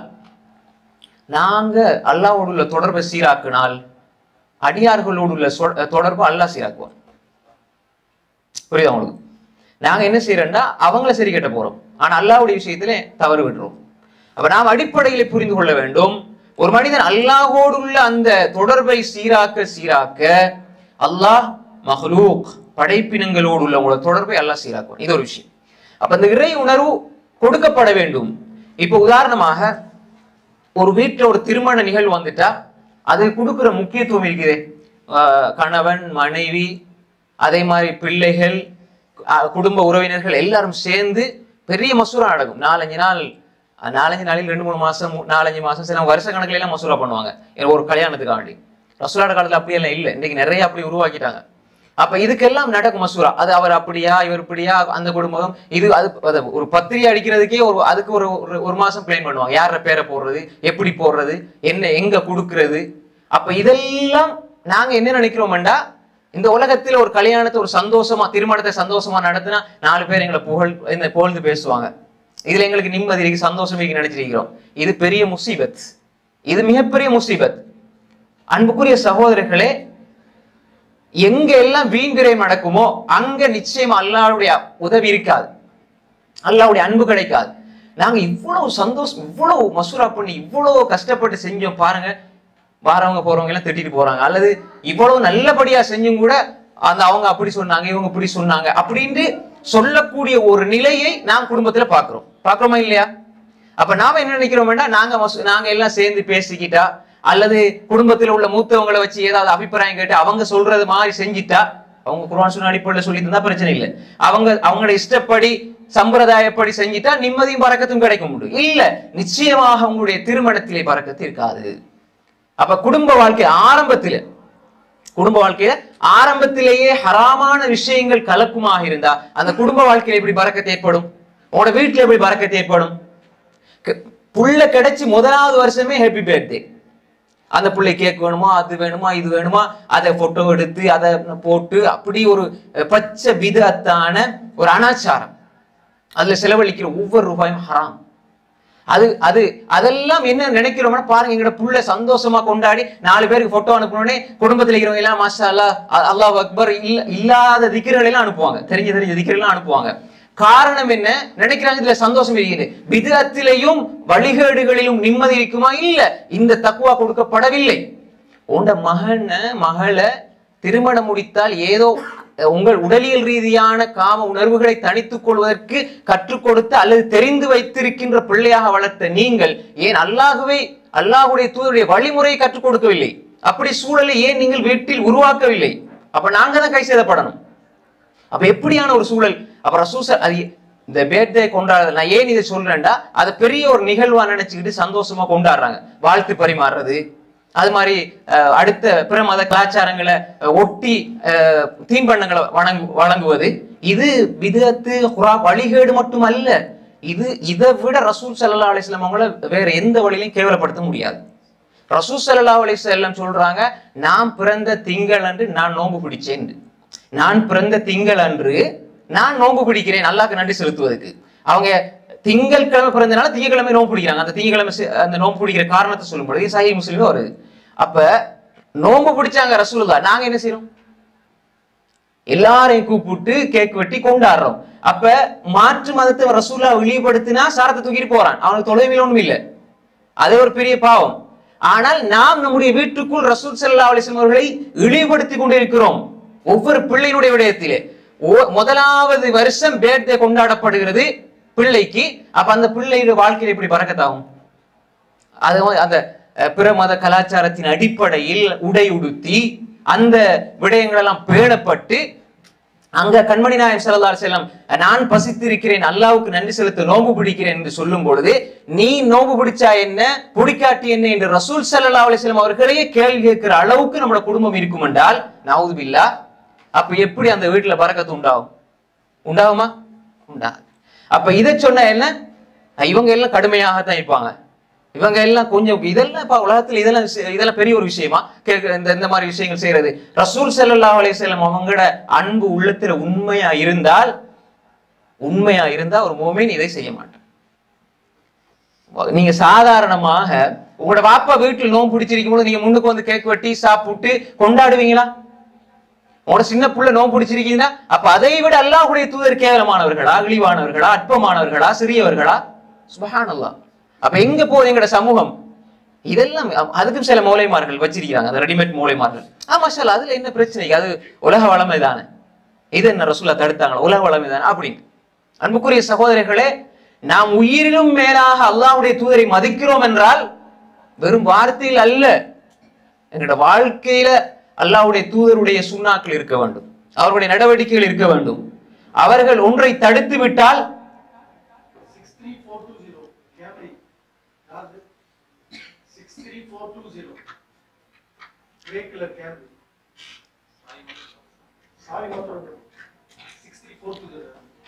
நாங்க அல்லாஹ்வோடு உள்ள தொடர்பை சீராக்கினால் அடியார்களோடு உள்ள சொ- தொடர்பை அல்லாஹ் சீராக்குவார் புரியுதா உங்களுக்கு நாங்க என்ன செய்யறோம்னா அவங்கள சரி கட்ட போறோம் ஆனா அல்லாஹ்வுடைய விஷயத்துல தவறு விடுறோம் அப்ப நாம் அடிப்படையில் புரிந்து கொள்ள வேண்டும் ஒரு மனிதன் அல்லாஹ்வோடு உள்ள அந்த தொடர்பை சீராக்க சீராக்க அல்லாஹ் மஹ்லூக் படைப்பினங்களோடு உள்ள உங்களோட தொடர்பை அல்லாஹ் சீராக்குவான் இது ஒரு விஷயம் அப்ப இந்த இறை உணர்வு கொடுக்கப்பட வேண்டும் இப்ப உதாரணமாக ஒரு வீட்டுல ஒரு திருமண நிகழ்வு வந்துட்டா அது கொடுக்கிற முக்கியத்துவம் இருக்குதே ஆஹ் கணவன் மனைவி அதே மாதிரி பிள்ளைகள் ஆஹ் குடும்ப உறவினர்கள் எல்லாரும் சேர்ந்து பெரிய மசூரா நடக்கும் நாலஞ்சு நாள் அஹ் நாலஞ்சு நாளில் ரெண்டு மூணு மாசம் மூ- நாலஞ்சு மாசம் சில வருஷ கணக்குல எல்லாம் மசூரா பண்ணுவாங்க ஏன்னா ஒரு கல்யாணத்துக்காண்டி ரசூலாட காலத்துல அப்படியெல்லாம் இல்லை இன்னைக்கு நிறைய அப்படி உருவாக்கிட்டாங்க அப்ப இதுக்கெல்லாம் நடக்கும் மசூரா அது அவர் அப்படியா இவர் இப்படியா அந்த குடும்பம் இது அது அது ஒரு பத்திரிகை அடிக்கிறதுக்கே ஒரு அதுக்கு ஒரு ஒரு- ஒரு மாசம் பிளான் பண்ணுவாங்க யார பேரை போடுறது எப்படி போடுறது என்ன எங்க கொடுக்கிறது அப்ப இதெல்லாம் நாங்க என்ன நினைக்கிறோம்டா இந்த உலகத்துல ஒரு கல்யாணத்தை ஒரு சந்தோஷமா திருமணத்தை சந்தோஷமா நடத்தினா நாலு பேர் எங்களை புகழ் இந்த புகழ்ந்து பேசுவாங்க இதுல எங்களுக்கு நிம்மதி இருக்கு சந்தோஷம் இருக்கு நினைச்சிருக்கிறோம் இது பெரிய முசீபத் இது மிகப்பெரிய முசீபத் அன்புக்குரிய சகோதரர்களே எங்க எல்லாம் வீண் விரயம் நடக்குமோ அங்க நிச்சயமா அல்லாஹ்வுடைய உதவி இருக்காது அல்லாஹ்வுடைய அன்பு கிடைக்காது நாங்க இவ்வளவு சந்தோஷம் இவ்வளவு மசூரா பண்ணி இவ்வளவு கஷ்டப்பட்டு செஞ்சோம் பாருங்க வாரவங்க போறவங்க எல்லாம் திட்டிட்டு போறாங்க அல்லது இவ்வளவு நல்லபடியா செஞ்சும் கூட அந்த அவங்க அப்படி சொன்னாங்க இவங்க இப்படி சொன்னாங்க அப்படின்ட்டு சொல்லக்கூடிய ஒரு நிலையை நாம் குடும்பத்துல பாக்குறோம் பாக்குறோமா இல்லையா அப்ப நாம என்ன நினைக்கிறோம் வேண்டாம் நாங்க மசூ- நாங்க எல்லாம் சேர்ந்து பேசிக்கிட்டா அல்லது குடும்பத்துல உள்ள மூத்தவங்களை வச்சு ஏதாவது அபிப்பிராயம் கேட்டு அவங்க சொல்றது மாதிரி செஞ்சிட்டா அவங்க குர்ஆன் சொன்ன அடிப்படையில் சொல்லி தந்தா பிரச்சனை இல்லை அவங்க அவங்களோட இஷ்டப்படி சம்பிரதாயப்படி செஞ்சிட்டா நிம்மதியும் பறக்கத்தும் கிடைக்க முடியும் இல்ல நிச்சயமாக உங்களுடைய திருமணத்திலே பறக்கத்து இருக்காது அப்ப குடும்ப வாழ்க்கை ஆரம்பத்தில குடும்ப வாழ்க்கையில ஆரம்பத்திலேயே ஹராமான விஷயங்கள் கலக்குமாக இருந்தா அந்த குடும்ப வாழ்க்கையில எப்படி பறக்கத்து ஏற்படும் உங்களோட வீட்டுல எப்படி பறக்கத்து ஏற்படும் க- புள்ள கிடைச்சு முதலாவது வருஷமே ஹாப்பி பர்த்டே அந்த புள்ளை கேக் வேணுமா அது வேணுமா இது வேணுமா அதை போட்டோ எடுத்து அதை போட்டு அப்படி ஒரு அஹ், பச்சை விதத்தான ஒரு அனாச்சாரம் அதுல செலவழிக்கிற ஒவ்வொரு ரூபாயும் ஹராம் அது அது அதெல்லாம் என்ன நினைக்கிறோம்னா பாருங்க எங்கட புள்ள சந்தோஷமா கொண்டாடி நாலு பேருக்கு போட்டோ அனுப்பணுன்னே குடும்பத்துல இருக்கிறவங்க எல்லாம் மாஷா அல்லா அல்லாஹ் அக்பர் இல்ல இல்லாத திக்கர்கள் எல்லாம் அனுப்புவாங்க தெரிஞ்ச தெரிஞ்ச திக்கர்கள் எல்லாம் அனுப்புவாங்க காரணம் என்ன நினைக்கிறாங்க இதுல சந்தோஷம் இருக்குது விதத்திலையும் வழிகேடுகளிலும் நிம்மதி இருக்குமா இல்ல இந்த தக்குவா கொடுக்கப்படவில்லை உண்ட மகன மகளை திருமணம் முடித்தால் ஏதோ அஹ், உங்கள் உடலியல் ரீதியான காம உணர்வுகளை தணித்துக் கொள்வதற்கு கற்றுக் கொடுத்த அல்லது தெரிந்து வைத்திருக்கின்ற பிள்ளையாக வளர்த்த நீங்கள் ஏன் அல்லாஹுவை அல்லாஹுடைய தூதருடைய வழிமுறையை கற்றுக் கொடுக்கவில்லை அப்படி சூழலை ஏன் நீங்கள் வீட்டில் உருவாக்கவில்லை அப்ப நாங்க தான் கை சேதப்படணும் அப்ப எப்படியான ஒரு சூழல் அப்ப ரசூச அது இந்த பேர்தே கொண்டாடுறது நான் ஏன் இதை சொல்றேன்டா அதை பெரிய ஒரு நிகழ்வா நினைச்சுக்கிட்டு சந்தோஷமா கொண்டாடுறாங்க வாழ்த்து பரிமாறுறது அது மாதிரி அஹ், அடுத்த பிற மத கலாச்சாரங்களை அஹ், ஒட்டி அஹ், தீன்பண்டங்களை வழங்கு வழங்குவது இது விதத்து குரா வழிகேடு மட்டுமல்ல இது இதை விட ரசூல் சல்லா அலிஸ்லாம் அவங்கள வேற எந்த வழியிலையும் கேவலப்படுத்த முடியாது ரசூல் சல்லா அலிஸ்லாம் சொல்றாங்க நான் பிறந்த திங்கள் அன்று நான் நோன்பு பிடிச்சேன் நான் பிறந்த திங்கள் அன்று நான் நோன்பு பிடிக்கிறேன் அல்லாஹ்க்கு நன்றி செலுத்துவதற்கு அவங்க திங்கள் கிழமை பிறந்தனால திங்கக்கிழமை நோன்பு பிடிக்கிறாங்க அந்த திங்கக்கிழமை செ- அந்த நோன்பு பிடிக்கிற காரணத்தை சொல்லும் பொழுது சஹி முஸ்லிம் வருது அப்ப நோன்பு பிடிச்சாங்க ரசூலுல்லா நாங்க என்ன செய்யறோம் எல்லாரையும் கூப்பிட்டு கேக் வெட்டி கொண்டாடுறோம் அப்ப மாற்று மதத்தை ரசூல்லா இழிவுபடுத்தினா சாரத்தை தூக்கிட்டு போறான் அவனுக்கு தொலைவில் ஒண்ணும் இல்லை அது ஒரு பெரிய பாவம் ஆனால் நாம் நம்முடைய வீட்டுக்குள் ரசூல் ஸல்லல்லாஹு அலைஹி வஸல்லம் அவர்களை இழிவுபடுத்திக் கொண்டிருக்கிறோம் ஒவ்வொரு பிள்ளையினுடைய விடயத்திலே ஓ- முதலாவது வருஷம் பேர்தே கொண்டாடப்படுகிறது பிள்ளைக்கு அப்ப அந்த பிள்ளையுடைய வாழ்க்கையில எப்படி பறக்கத்தாகும் அது வந்து அந்த அஹ், பிற மத கலாச்சாரத்தின் அடிப்படையில் உடை உடுத்தி அந்த விடயங்கள் எல்லாம் பேணப்பட்டு அங்க கண்மணி நாயம் ஸல்லல்லாஹு அலைஹி வஸல்லம் நான் பசித்திருக்கிறேன் அல்லாஹ்வுக்கு நன்றி செலுத்த நோன்பு பிடிக்கிறேன் என்று சொல்லும் பொழுது நீ நோன்பு பிடிச்சா என்ன பிடிக்காட்டி என்ன என்று ரசூல் ஸல்லல்லாஹு அலைஹி வஸல்லம் அவர்களையே கேள்வி கேட்கிற அளவுக்கு நம்மளோட குடும்பம் இருக்கும் என்றால் நவுது பில்லா அப்ப எப்படி அந்த வீட்டுல பறக்கத்து உண்டாகும் உண்டாகுமா உண்டாகும் அப்ப இதை சொன்னா என்ன இவங்க எல்லாம் கடுமையாகத்தான் இருப்பாங்க இவங்க எல்லாம் கொஞ்சம் இதெல்லாம் இப்ப உலகத்துல இதெல்லாம் செ- இதெல்லாம் பெரிய ஒரு விஷயமா கேட்க இந்த இந்த மாதிரி விஷயங்கள் செய்யறது ரசூல் ஸல்லல்லாஹு அலைஹி வஸல்லம் அவங்களோட அன்பு உள்ளத்துல உண்மையா இருந்தால் உண்மையா இருந்தா ஒரு மோமின் இதை செய்ய மாட்டான் நீங்க சாதாரணமாக உங்களோட வாப்பா வீட்டில் நோம்பு பிடிச்சிருக்கும் போது நீங்க முன்னுக்கு வந்து கேக் வெட்டி சாப்பிட்டு கொண்டாடுவீங்களா உங்களோட சின்ன புள்ள நோம்பு பிடிச்சிருக்கீங்கன்னா அப்ப அதை விட அல்லாஹ்வுடைய தூதர் கேவலமானவர்களா இழிவானவர்களா அற்பமானவர்களா சிறியவர்களா சுபஹானல்லாஹ் அப்ப எங்க போகுது எங்கட சமூகம் இதெல்லாம் அ- அதுக்கும் சில மூளைமார்கள் வச்சிருக்கிறாங்க அந்த ரெடிமேட் மூளைமார்கள் ஆமா சார் அதுல என்ன பிரச்சனை அது உலக வளமை தானே இது என்ன ரசூலா தடுத்தாங்களா உலக வளமை தானே அப்படின்னு அன்புக்குரிய சகோதரர்களே நாம் உயிரிலும் மேலாக அல்லாஹ்வுடைய தூதரை மதிக்கிறோம் என்றால் வெறும் வார்த்தையில் அல்ல எங்களோட வாழ்க்கையில அல்லாஹ்வுடைய தூதருடைய சுண்ணாக்கள் இருக்க வேண்டும் அவர்களுடைய நடவடிக்கைகள் இருக்க வேண்டும் அவர்கள் ஒன்றை தடுத்து விட்டால் 63420 Camry. யாரு? 63420 Grey color Camry. சாய் மாத்திரம் 63420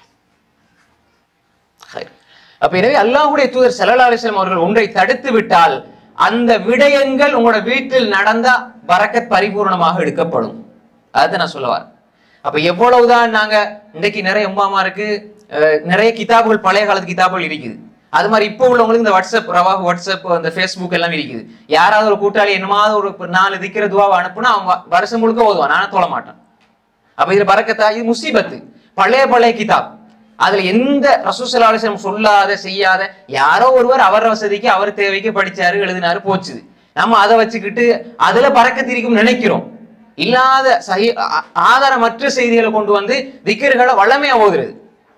ஹைர். அப்ப எனவே அல்லாஹ்வுடைய தூதர் ஸல்லல்லாஹு அலைஹி வஸல்லம் அவர்கள் ஒன்றை தடுத்து விட்டால் அந்த விடயங்கள் உங்களோட வீட்டில் நடந்தா பரக்கத் பரிபூர்ணமாக எடுக்கப்படும் அதை நான் சொல்ல வரேன் அப்ப எவ்வளவுதான் நாங்க இன்னைக்கு நிறைய உமாமா இருக்கு அஹ், நிறைய கிதாபுகள் பழைய காலத்து கிதாபுகள் இருக்குது அது மாதிரி இப்போ உள்ளவங்களுக்கு இந்த வாட்ஸ்அப் ரவாக வாட்ஸ்அப் அந்த ஃபேஸ்புக் எல்லாம் இருக்குது யாராவது ஒரு கூட்டாளி என்னமாவது ஒரு நாலு திக்கிற துவாவை அனுப்புனா அவன் வ- வருஷம் முழுக்க ஓதுவான் நானும் தொழ மாட்டேன் அப்ப இதுல பரக்கத்தா இது முசீபத்து பழைய பழைய கிதாப் அதுல எந்த ரசூசலாலிசம் சொல்லாத செய்யாத யாரோ ஒருவர் அவர் வசதிக்கு அவர் தேவைக்கு படிச்சாரு எழுதினாரு போச்சுது நம்ம அதை வச்சுக்கிட்டு அதுல பறக்கத்து இருக்கும் நினைக்கிறோம் இல்லாத சகி ஆ- ஆதாரமற்ற செய்திகளை கொண்டு வந்து திக்கர்களை வளமையா ஓதுறது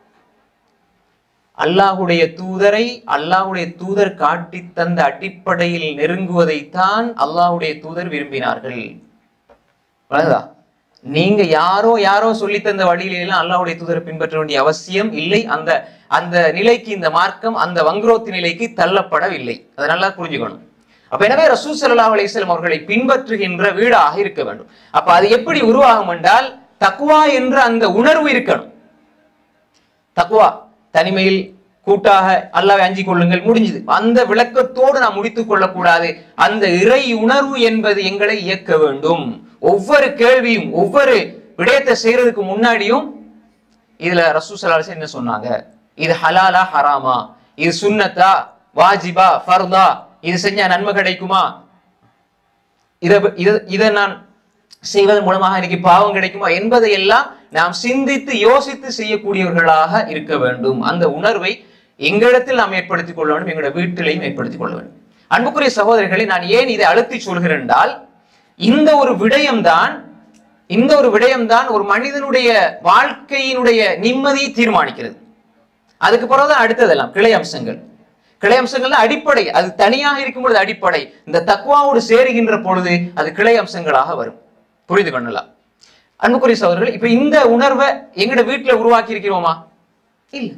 அல்லாஹுடைய தூதரை அல்லாஹுடைய தூதர் காட்டி தந்த அடிப்படையில் நெருங்குவதைத்தான் அல்லாஹுடைய தூதர் விரும்பினார்கள் வணங்குதா நீங்க யாரோ யாரோ சொல்லி தந்த வழியில எல்லாம் அல்லாஹ்வுடைய தூதரை பின்பற்ற வேண்டிய அவசியம் இல்லை அந்த அந்த நிலைக்கு இந்த மார்க்கம் அந்த வங்குரோத்து நிலைக்கு தள்ளப்படவில்லை அதை நல்லா புரிஞ்சுக்கணும் அப்ப எனவே ரசூல் ஸல்லல்லாஹு அலைஹி வஸல்லம் அவர்களை பின்பற்றுகின்ற வீடாக இருக்க வேண்டும் அப்ப அது எப்படி உருவாகும் என்றால் தக்குவா என்ற அந்த உணர்வு இருக்கணும் தக்குவா தனிமையில் கூட்டாக அல்லாவை அஞ்சிக் கொள்ளுங்கள் முடிஞ்சது அந்த விளக்கத்தோடு நாம் முடித்துக் கொள்ளக்கூடாது அந்த இறை உணர்வு என்பது எங்களை இயக்க வேண்டும் ஒவ்வொரு கேள்வியும் ஒவ்வொரு விடயத்தை செய்யறதுக்கு முன்னாடியும் இதுல ரசூசலாசன் என்ன சொன்னாங்க இது ஹலாலா ஹராமா இது சுன்னத்தா வாஜிபா ஃபர்தா இது செஞ்சா நன்மை கிடைக்குமா இத இத இதை நான் செய்வதன் மூலமாக எனக்கு பாவம் கிடைக்குமா என்பதை எல்லாம் நாம் சிந்தித்து யோசித்து செய்யக்கூடியவர்களாக இருக்க வேண்டும் அந்த உணர்வை எங்களிடத்தில் நாம் ஏற்படுத்திக் கொள்ள வேண்டும் எங்களுடைய வீட்டிலையும் ஏற்படுத்திக் கொள்ள வேண்டும் அன்புக்குரிய சகோதரர்களை நான் ஏன் இதை அழுத்தி சொல்கிறேன் என்றால் இந்த ஒரு விடயம்தான் இந்த ஒரு விடயம்தான் ஒரு மனிதனுடைய வாழ்க்கையினுடைய நிம்மதியை தீர்மானிக்கிறது அதுக்கு பிறகுதான் அடுத்ததெல்லாம் கிளை அம்சங்கள் கிளை அம்சங்கள் அடிப்படை அது தனியாக இருக்கும் பொழுது அடிப்படை இந்த தக்குவாவோடு சேருகின்ற பொழுது அது கிளை அம்சங்களாக வரும் புரிந்து கொள்ளலாம் அன்புக்குரிய சகோதரர்கள் இப்ப இந்த உணர்வை எங்கட வீட்டுல உருவாக்கி இருக்கிறோமா இல்ல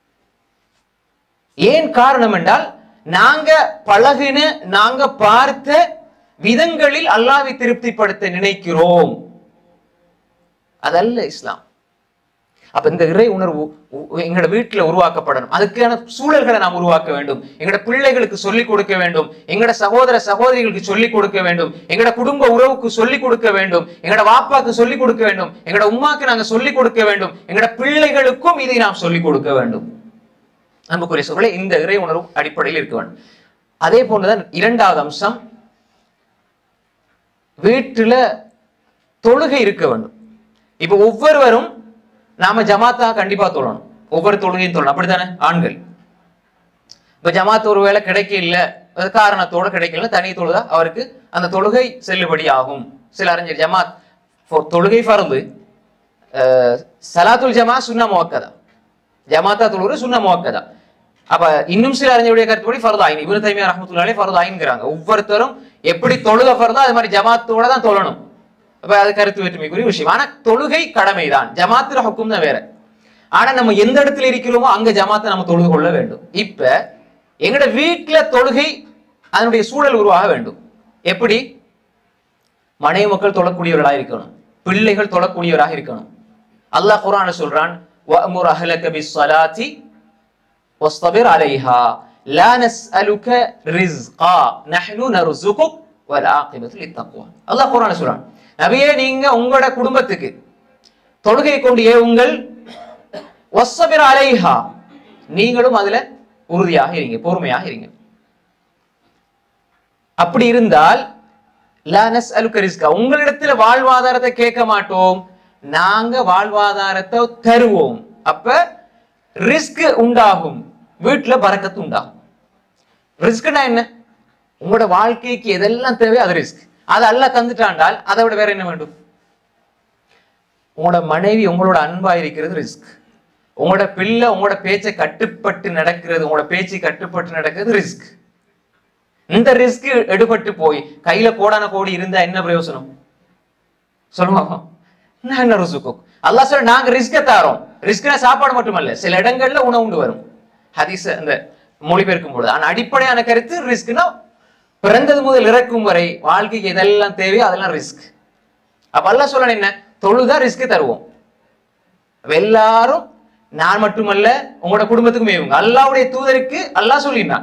ஏன் காரணம் என்றால் நாங்க பழகின நாங்க பார்த்த விதங்களில் அல்லாவை திருப்திப்படுத்த நினைக்கிறோம் அதல்ல இஸ்லாம் அப்ப இந்த இறை உணர்வு உ- எங்களோட வீட்டுல உருவாக்கப்படணும் அதுக்கான சூழல்களை நாம் உருவாக்க வேண்டும் எங்களோட பிள்ளைகளுக்கு சொல்லிக் கொடுக்க வேண்டும் எங்களோட சகோதர சகோதரிகளுக்கு சொல்லிக் கொடுக்க வேண்டும் எங்களோட குடும்ப உறவுக்கு சொல்லிக் கொடுக்க வேண்டும் எங்களோட வாப்பாக்கு சொல்லிக் கொடுக்க வேண்டும் எங்களோட உம்மாக்கு நாங்க சொல்லிக் கொடுக்க வேண்டும் எங்களோட பிள்ளைகளுக்கும் இதை நாம் சொல்லிக் கொடுக்க வேண்டும் அன்புக்குரிய சூழலை இந்த இறை உணர்வு அடிப்படையில் இருக்க வேண்டும் அதே போன்றுதான் இரண்டாவது அம்சம் வீட்டுல தொழுகை இருக்க வேண்டும் இப்ப ஒவ்வொருவரும் நாம ஜமாத்தா கண்டிப்பா தொழணும் ஒவ்வொரு தொழுகையும் தொழணும் அப்படித்தானே ஆண்கள் இப்ப ஜமாத் ஒரு வேளை கிடைக்க இல்ல அது காரணத்தோட கிடைக்கல தனி தொழுதா அவருக்கு அந்த தொழுகை செல்லுபடி ஆகும் சில அறிஞர் ஜமாத் ஃபோ- தொழுகை ஃபர்து அஹ், சலாத்துல் ஜமா சுன்னா முவக்கதா ஜமாத்தா தொழுகிற சுன்னா முவக்கதா அப்ப இன்னும் சில அறிஞருடைய கருத்துப்படி ஃபர்து ஆயின் இப்னு தைமியா ரஹ்மத்துல்லாஹி ஃபர்து ஆயின்ங்கிறாங்க ஒவ்வொருத்தரும் எப்படி தொழுக ஃபர்தோ அது மாதிரி ஜமாத்தோட தான் தொழணும் அப்ப அது கருத்து வேற்றுமைக்குரிய விஷயம் ஆனா தொழுகை கடமைதான் ஜமாத்துல ஹுக்கும் தான் வேற ஆனா நம்ம எந்த இடத்துல இருக்கிறோமோ அங்க ஜமாத்தை நம்ம தொழுது கொள்ள வேண்டும் இப்ப எங்கட வீட்டுல தொழுகை அதனுடைய சூழல் உருவாக வேண்டும் எப்படி மனைவி மக்கள் தொழக்கூடியவர்களாக இருக்கணும் பிள்ளைகள் தொழக்கூடியவராக இருக்கணும் அல்லாஹ் குர்ஆன்ல சொல்றான் வஅமுர் அஹ்லக பிஸ்ஸலாத்தி வஸ்தபிர் அலைஹா லா நஸ்அலுக ரிஸ்கா நஹ்னு நர்சுகுக் வல் ஆகிபத்து லித்தக்வா அல்லாஹ் குர்ஆன்ல சொல்றான் நபியே நீங்க உங்களோட குடும்பத்துக்கு தொழுகை கொண்டு ஏவுங்கள் வஸ்ஸபிர் அலைஹா நீங்களும் அதுல உறுதியாக இருங்க பொறுமையாக இருங்க அப்படி இருந்தால் லா நஸ்அலுக ரிஸ்கா உங்களிடத்துல வாழ்வாதாரத்தை கேட்க மாட்டோம் நாங்க வாழ்வாதாரத்தை தருவோம் அப்ப ரிஸ்க் உண்டாகும் வீட்டுல பறக்கத்து உண்டாகும் ரிஸ்க்னா என்ன உங்களோட வாழ்க்கைக்கு எதெல்லாம் தேவை அது ரிஸ்க் அது அல்லாஹ் தந்துட்டாண்டால் அதை விட வேற என்ன வேண்டும் உங்களோட மனைவி உங்களோட அன்பா இருக்கிறது ரிஸ்க் உங்களோட பிள்ளை உங்களோட பேச்சை கட்டுப்பட்டு நடக்கிறது உங்களோட பேச்சு கட்டுப்பட்டு நடக்கிறது ரிஸ்க் இந்த ரிஸ்க் எடுபட்டு போய் கையில கோடான கோடி இருந்தா என்ன பிரயோசனம் சொல்லுவாங்க நான் என்ன ருசுக்கும் அல்லாஹ் சொல்ல நாங்க ரிஸ்க தாரோம் ரிஸ்க்னா சாப்பாடு மட்டுமல்ல சில இடங்கள்ல உணவு உண்டு வரும் ஹதீஸ் அந்த மொழிபெயர்க்கும் பொழுது ஆனா அடிப்படையான கருத்து ரிஸ்க்னா பிறந்தது முதல் இறக்கும் வரை வாழ்க்கைக்கு எதெல்லாம் தேவையோ அதெல்லாம் ரிஸ்க் அப்ப அல்லாஹ் சொல்ல என்ன தொழுதா ரிஸ்க் தருவோம் அப்ப எல்லாரும் நான் மட்டுமல்ல உங்களோட குடும்பத்துக்கும் இவங்க அல்லாவுடைய தூதருக்கு அல்லாஹ் சொல்லினான்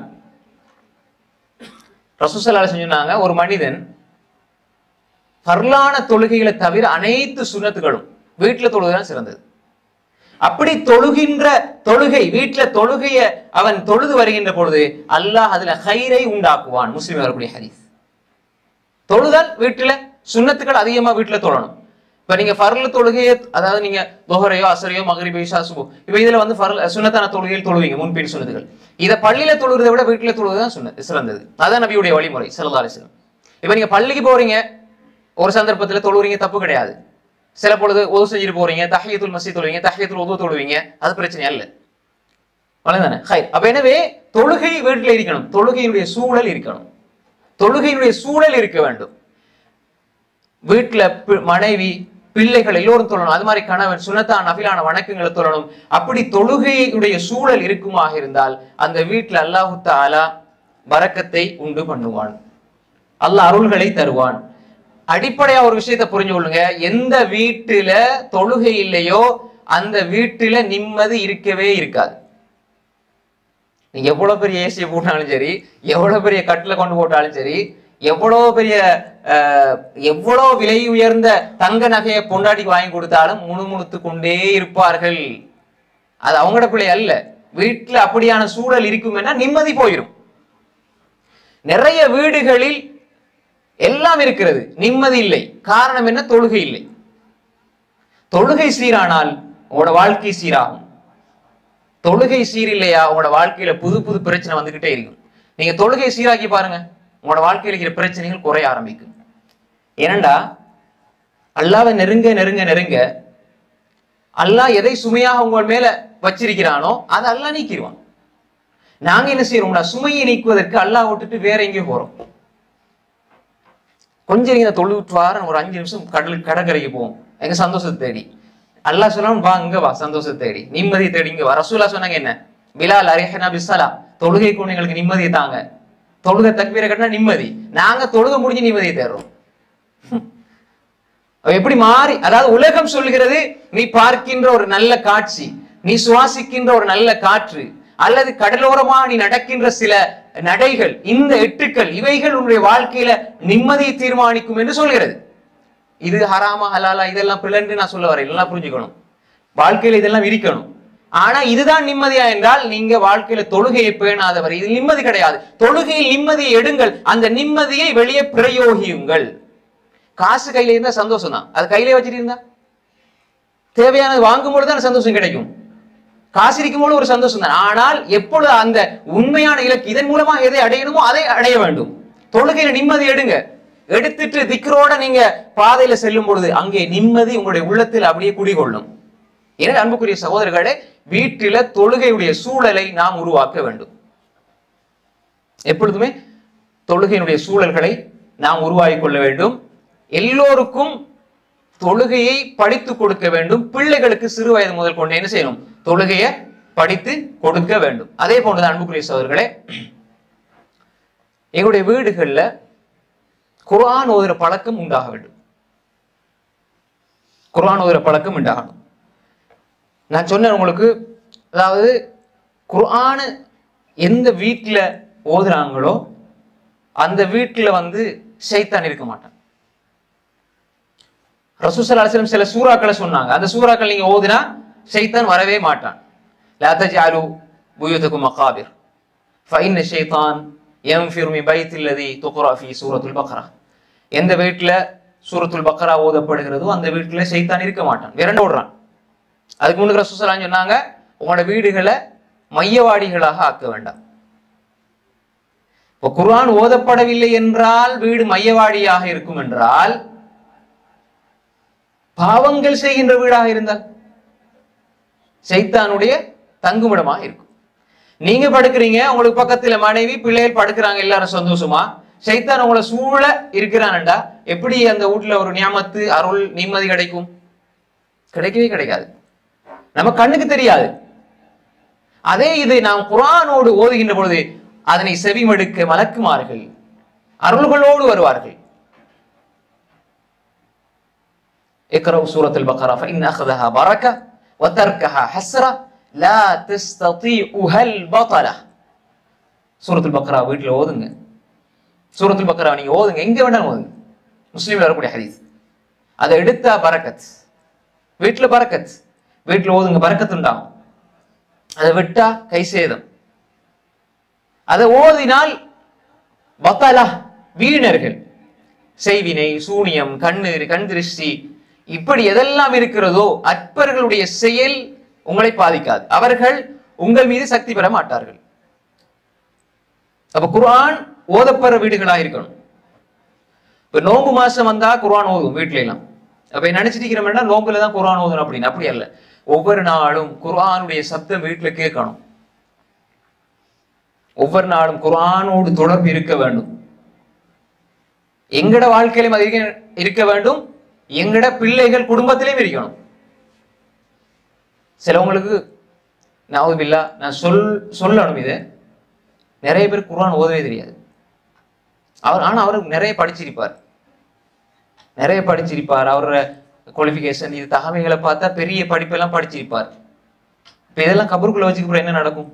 ரசூசல்லால சொன்னாங்க ஒரு மனிதன் பர்லான தொழுகைகளை தவிர அனைத்து சுண்ணத்துகளும் வீட்டுல தொழுகைதான் சிறந்தது அப்படி தொழுகின்ற தொழுகை வீட்டுல தொழுகைய அவன் தொழுது வருகின்ற பொழுது அல்லாஹ் அதுல ஹைரை உண்டாக்குவான் முஸ்லிம் வரக்கூடிய ஹதீஸ் தொழுதல் வீட்டுல சுண்ணத்துக்கள் அதிகமா வீட்டுல தொழணும் இப்ப நீங்க ஃபர்ல தொழுகையை அதாவது நீங்க தொஹரையோ அசரையோ மகரிபோ இஷா சுபு இப்ப இதுல வந்து ஃபர்ல் சுன்னத்தான தொழுகையில் தொழுவீங்க முன்பின் சுன்னத்துகள் இதை பள்ளியில தொழுகிறதை விட வீட்டுல தொழுவதுதான் சுன்னத் சிறந்தது அதான் நபியுடைய வழிமுறை ஸல்லல்லாஹு அலைஹி வஸல்லம் இப்ப நீங்க பள்ளிக்கு போறீங்க ஒரு சந்தர்ப்பத்துல தொழுறீங்க தப்பு கிடையாது சில பொழுது ஒது செஞ்சுட்டு போறீங்க தஹியத்துல் மஸ்ஜித் தொழுவீங்க தஹியத்துல் உது தொழுவீங்க அது பிரச்சனை அல்ல அவ்வளவுதானே ஹை அப்ப எனவே தொழுகை வீட்டுல இருக்கணும் தொழுகையினுடைய சூழல் இருக்கணும் தொழுகையினுடைய சூழல் இருக்க வேண்டும் வீட்டுல பி- மனைவி பிள்ளைகள் எல்லோரும் தொழணும் அது மாதிரி கணவன் சுனத்தான் நபிலான வணக்கங்களை தொழணும் அப்படி தொழுகையுடைய சூழல் இருக்குமாக இருந்தால் அந்த வீட்டுல அல்லாஹு தாலா பரக்கத்தை உண்டு பண்ணுவான் அல்லாஹ் அருள்களை தருவான் அடிப்படையா ஒரு விஷயத்தை புரிஞ்சு கொள்ளுங்க எந்த வீட்டுல தொழுகை இல்லையோ அந்த வீட்டுல நிம்மதி இருக்கவே இருக்காது நீங்க எவ்வளவு பெரிய ஏசியை போட்டாலும் சரி எவ்வளவு பெரிய கட்டில கொண்டு போட்டாலும் சரி எவ்வளவு பெரிய அஹ், எவ்வளவு விலை உயர்ந்த தங்க நகையை பொண்டாட்டிக்கு வாங்கி கொடுத்தாலும் முணுமுணுத்து கொண்டே இருப்பார்கள் அது அவங்களோட பிள்ளை அல்ல வீட்டுல அப்படியான சூழல் இருக்குமென்னா நிம்மதி போயிடும் நிறைய வீடுகளில் எல்லாம் இருக்கிறது நிம்மதி இல்லை காரணம் என்ன தொழுகை இல்லை தொழுகை சீரானால் உங்களோட வாழ்க்கை சீராகும் தொழுகை சீரில்லையா உங்களோட வாழ்க்கையில புது புது பிரச்சனை வந்துகிட்டே இருக்கும் நீங்க தொழுகை சீராக்கி பாருங்க உங்களோட வாழ்க்கையில இருக்கிற பிரச்சனைகள் குறைய ஆரம்பிக்கும் ஏனண்டா அல்லாவை நெருங்க நெருங்க நெருங்க அல்லாஹ் எதை சுமையாக உங்கள் மேல வச்சிருக்கிறானோ அதை அல்லாஹ் நீக்கிடுவான் நாங்க என்ன செய்யறோம்னா சுமையை நீக்குவதற்கு அல்லாஹ் விட்டுட்டு வேற எங்கேயோ போறோம் கொஞ்சம் நீங்க தொழுவிட்டு வாரம் ஒரு அஞ்சு நிமிஷம் கடலுக்கு கடற்கரைக்கு போவோம் எங்க சந்தோஷத்தை தேடி அல்லாஹ் சொல்லணும் வா இங்க வா சந்தோஷத்தை தேடி நிம்மதியை தேடி இங்க வா ரசூலா சொன்னாங்க என்ன பிலால் அரிஹனா பிஸ்ஸலா தொழுகை கொண்டு எங்களுக்கு நிம்மதியை தாங்க தொழுகை தக்பீரை கட்டினா நிம்மதி நாங்க தொழுகை முடிஞ்சு நிம்மதியை தேடுறோம் அவ எப்படி மாறி அதாவது உலகம் சொல்கிறது நீ பார்க்கின்ற ஒரு நல்ல காட்சி நீ சுவாசிக்கின்ற ஒரு நல்ல காற்று அல்லது கடலோரமா நீ நடக்கின்ற சில நடைகள் இந்த எட்டுக்கள் இவைகள் உன்னுடைய வாழ்க்கையில நிம்மதியை தீர்மானிக்கும் என்று சொல்கிறது இது ஹராமா ஹலாலா இதெல்லாம் பிள்ளைன்னு நான் சொல்ல வரேன் எல்லாம் புரிஞ்சுக்கணும் வாழ்க்கையில இதெல்லாம் இருக்கணும் ஆனா இதுதான் நிம்மதியா என்றால் நீங்க வாழ்க்கையில தொழுகையை பேணாதவர் இது நிம்மதி கிடையாது தொழுகையில் நிம்மதியை எடுங்கள் அந்த நிம்மதியை வெளியே பிரயோகியுங்கள் காசு கையில இருந்தா சந்தோஷம் தான் அது கையிலே வச்சுட்டு இருந்தா தேவையானது வாங்கும் பொழுது தான் சந்தோஷம் கிடைக்கும் காசு இருக்கும் போது ஒரு சந்தோஷம் தான் ஆனால் எப்பொழுது அந்த உண்மையான இலக்கு இதன் மூலமா எதை அடையணுமோ அதை அடைய வேண்டும் தொழுகையில நிம்மதி எடுங்க எடுத்துட்டு திக்கரோட நீங்க பாதையில செல்லும் பொழுது அங்கே நிம்மதி உங்களுடைய உள்ளத்தில் அப்படியே குடிகொள்ளும் எனவே அன்புக்குரிய சகோதரர்களே வீட்டில தொழுகையுடைய சூழலை நாம் உருவாக்க வேண்டும் எப்பொழுதுமே தொழுகையினுடைய சூழல்களை நாம் உருவாக்கிக் கொள்ள வேண்டும் எல்லோருக்கும் தொழுகையை படித்து கொடுக்க வேண்டும் பிள்ளைகளுக்கு சிறு வயது முதல் கொண்டு என்ன செய்யணும் தொழுகையை படித்து கொடுக்க வேண்டும் அதே போன்றுதான் அன்புக்குரிய சகோதரர்களே எங்களுடைய வீடுகள்ல குர்ஆன் ஓதுற பழக்கம் உண்டாக வேண்டும் குர்ஆன் ஓதுற பழக்கம் உண்டாகணும் நான் சொன்னேன் உங்களுக்கு அதாவது குர்ஆனு எந்த வீட்டில் ஓதுறாங்களோ அந்த வீட்டில் வந்து ஷைத்தான் இருக்க மாட்டான் ரசூசல் அலிஸ்லம் சில சூறாக்களை சொன்னாங்க அந்த சூறாக்கள் நீங்க ஓதினா ஷைத்தான் வரவே மாட்டான் லா தஜ்அலு புயூதக்கும் மகாபிர் ஃபைன் ஷைத்தான் யன்ஃபிரு மின் பைத்தில் லதி துக்ரா ஃபி சூரத்துல் பக்ரா எந்த வீட்டில் சூரத்துல் பக்ரா ஓதப்படுகிறதோ அந்த வீட்டில் ஷைத்தான் இருக்க மாட்டான் விரண்டு ஓடுறான் அதுக்கு முன்னுக்கு ரசூசலாம் சொன்னாங்க உங்களோட வீடுகளை மையவாடிகளாக ஆக்க வேண்டாம் இப்போ குர்ஆன் ஓதப்படவில்லை என்றால் வீடு மையவாடியாக இருக்கும் என்றால் பாவங்கள் செய்கின்ற வீடாக இருந்தால் சைத்தானுடைய தங்குமிடமாக இருக்கும் நீங்க படுக்கிறீங்க உங்களுக்கு பக்கத்துல மனைவி பிள்ளைகள் படுக்கிறாங்க எல்லாரும் சந்தோஷமா சைத்தான் உங்களை சூழ இருக்கிறான்டா எப்படி அந்த வீட்டுல ஒரு நியாமத்து அருள் நிம்மதி கிடைக்கும் கிடைக்கவே கிடைக்காது நம்ம கண்ணுக்கு தெரியாது அதே இதை நாம் குர்ஆனோடு ஓதுகின்ற பொழுது அதனை செவிமடுக்க மலக்குமார்கள் அருள்களோடு வருவார்கள் اقرأوا سورة البقرة فإن أخذها بركة وتركها حسرة لا تستطيعها البطلة சூரத்துல் பக்ரா வீட்டில் ஓதுங்க சூரத்துல் பக்ரா நீங்க ஓதுங்க எங்க வேணாலும் ஓதுங்க முஸ்லீம்ல வரக்கூடிய ஹதீஸ் அதை எடுத்தா பரக்கத் வீட்டில் பரக்கத் வீட்டில் ஓதுங்க பரக்கத் உண்டாகும் அதை விட்டா கை சேதம் அதை ஓதினால் பத்தலா வீணர்கள் செய்வினை சூனியம் கண்ணீர் கண் திருஷ்டி இப்படி எதெல்லாம் இருக்கிறதோ அற்பர்களுடைய செயல் உங்களை பாதிக்காது அவர்கள் உங்கள் மீது சக்தி பெற மாட்டார்கள் அப்ப குர்ஆன் ஓதப்படுற வீடுகளா இருக்கணும் இப்ப நோன்பு மாசம் வந்தா குர்ஆன் ஓதும் வீட்ல எல்லாம் அப்ப நினைச்சிட்டு இருக்கிறோம்னா நோம்புல தான் குர்ஆன் ஓதணும் அப்படின்னு அப்படி அல்ல ஒவ்வொரு நாளும் குர்ஆனுடைய சப்தம் வீட்டுல கேட்கணும் ஒவ்வொரு நாளும் குர்ஆனோடு தொடர்பு இருக்க வேண்டும் எங்கட வாழ்க்கையிலும் அது இருக்க- இருக்க வேண்டும் எங்கட பிள்ளைகள் குடும்பத்திலையும் இருக்கணும் சிலவங்களுக்கு நாவுபில்லா நான் சொல் சொல்லணும் இது நிறைய பேர் குர்ஆன் ஓதவே தெரியாது அவர் ஆனா அவர் நிறைய படிச்சிருப்பார் நிறைய படிச்சிருப்பார் அவரோட குவாலிஃபிகேஷன் இது தகமைகளை பார்த்தா பெரிய படிப்பெல்லாம் படிச்சிருப்பார் இப்ப இதெல்லாம் கபருக்குள்ள வச்சுக்க என்ன நடக்கும்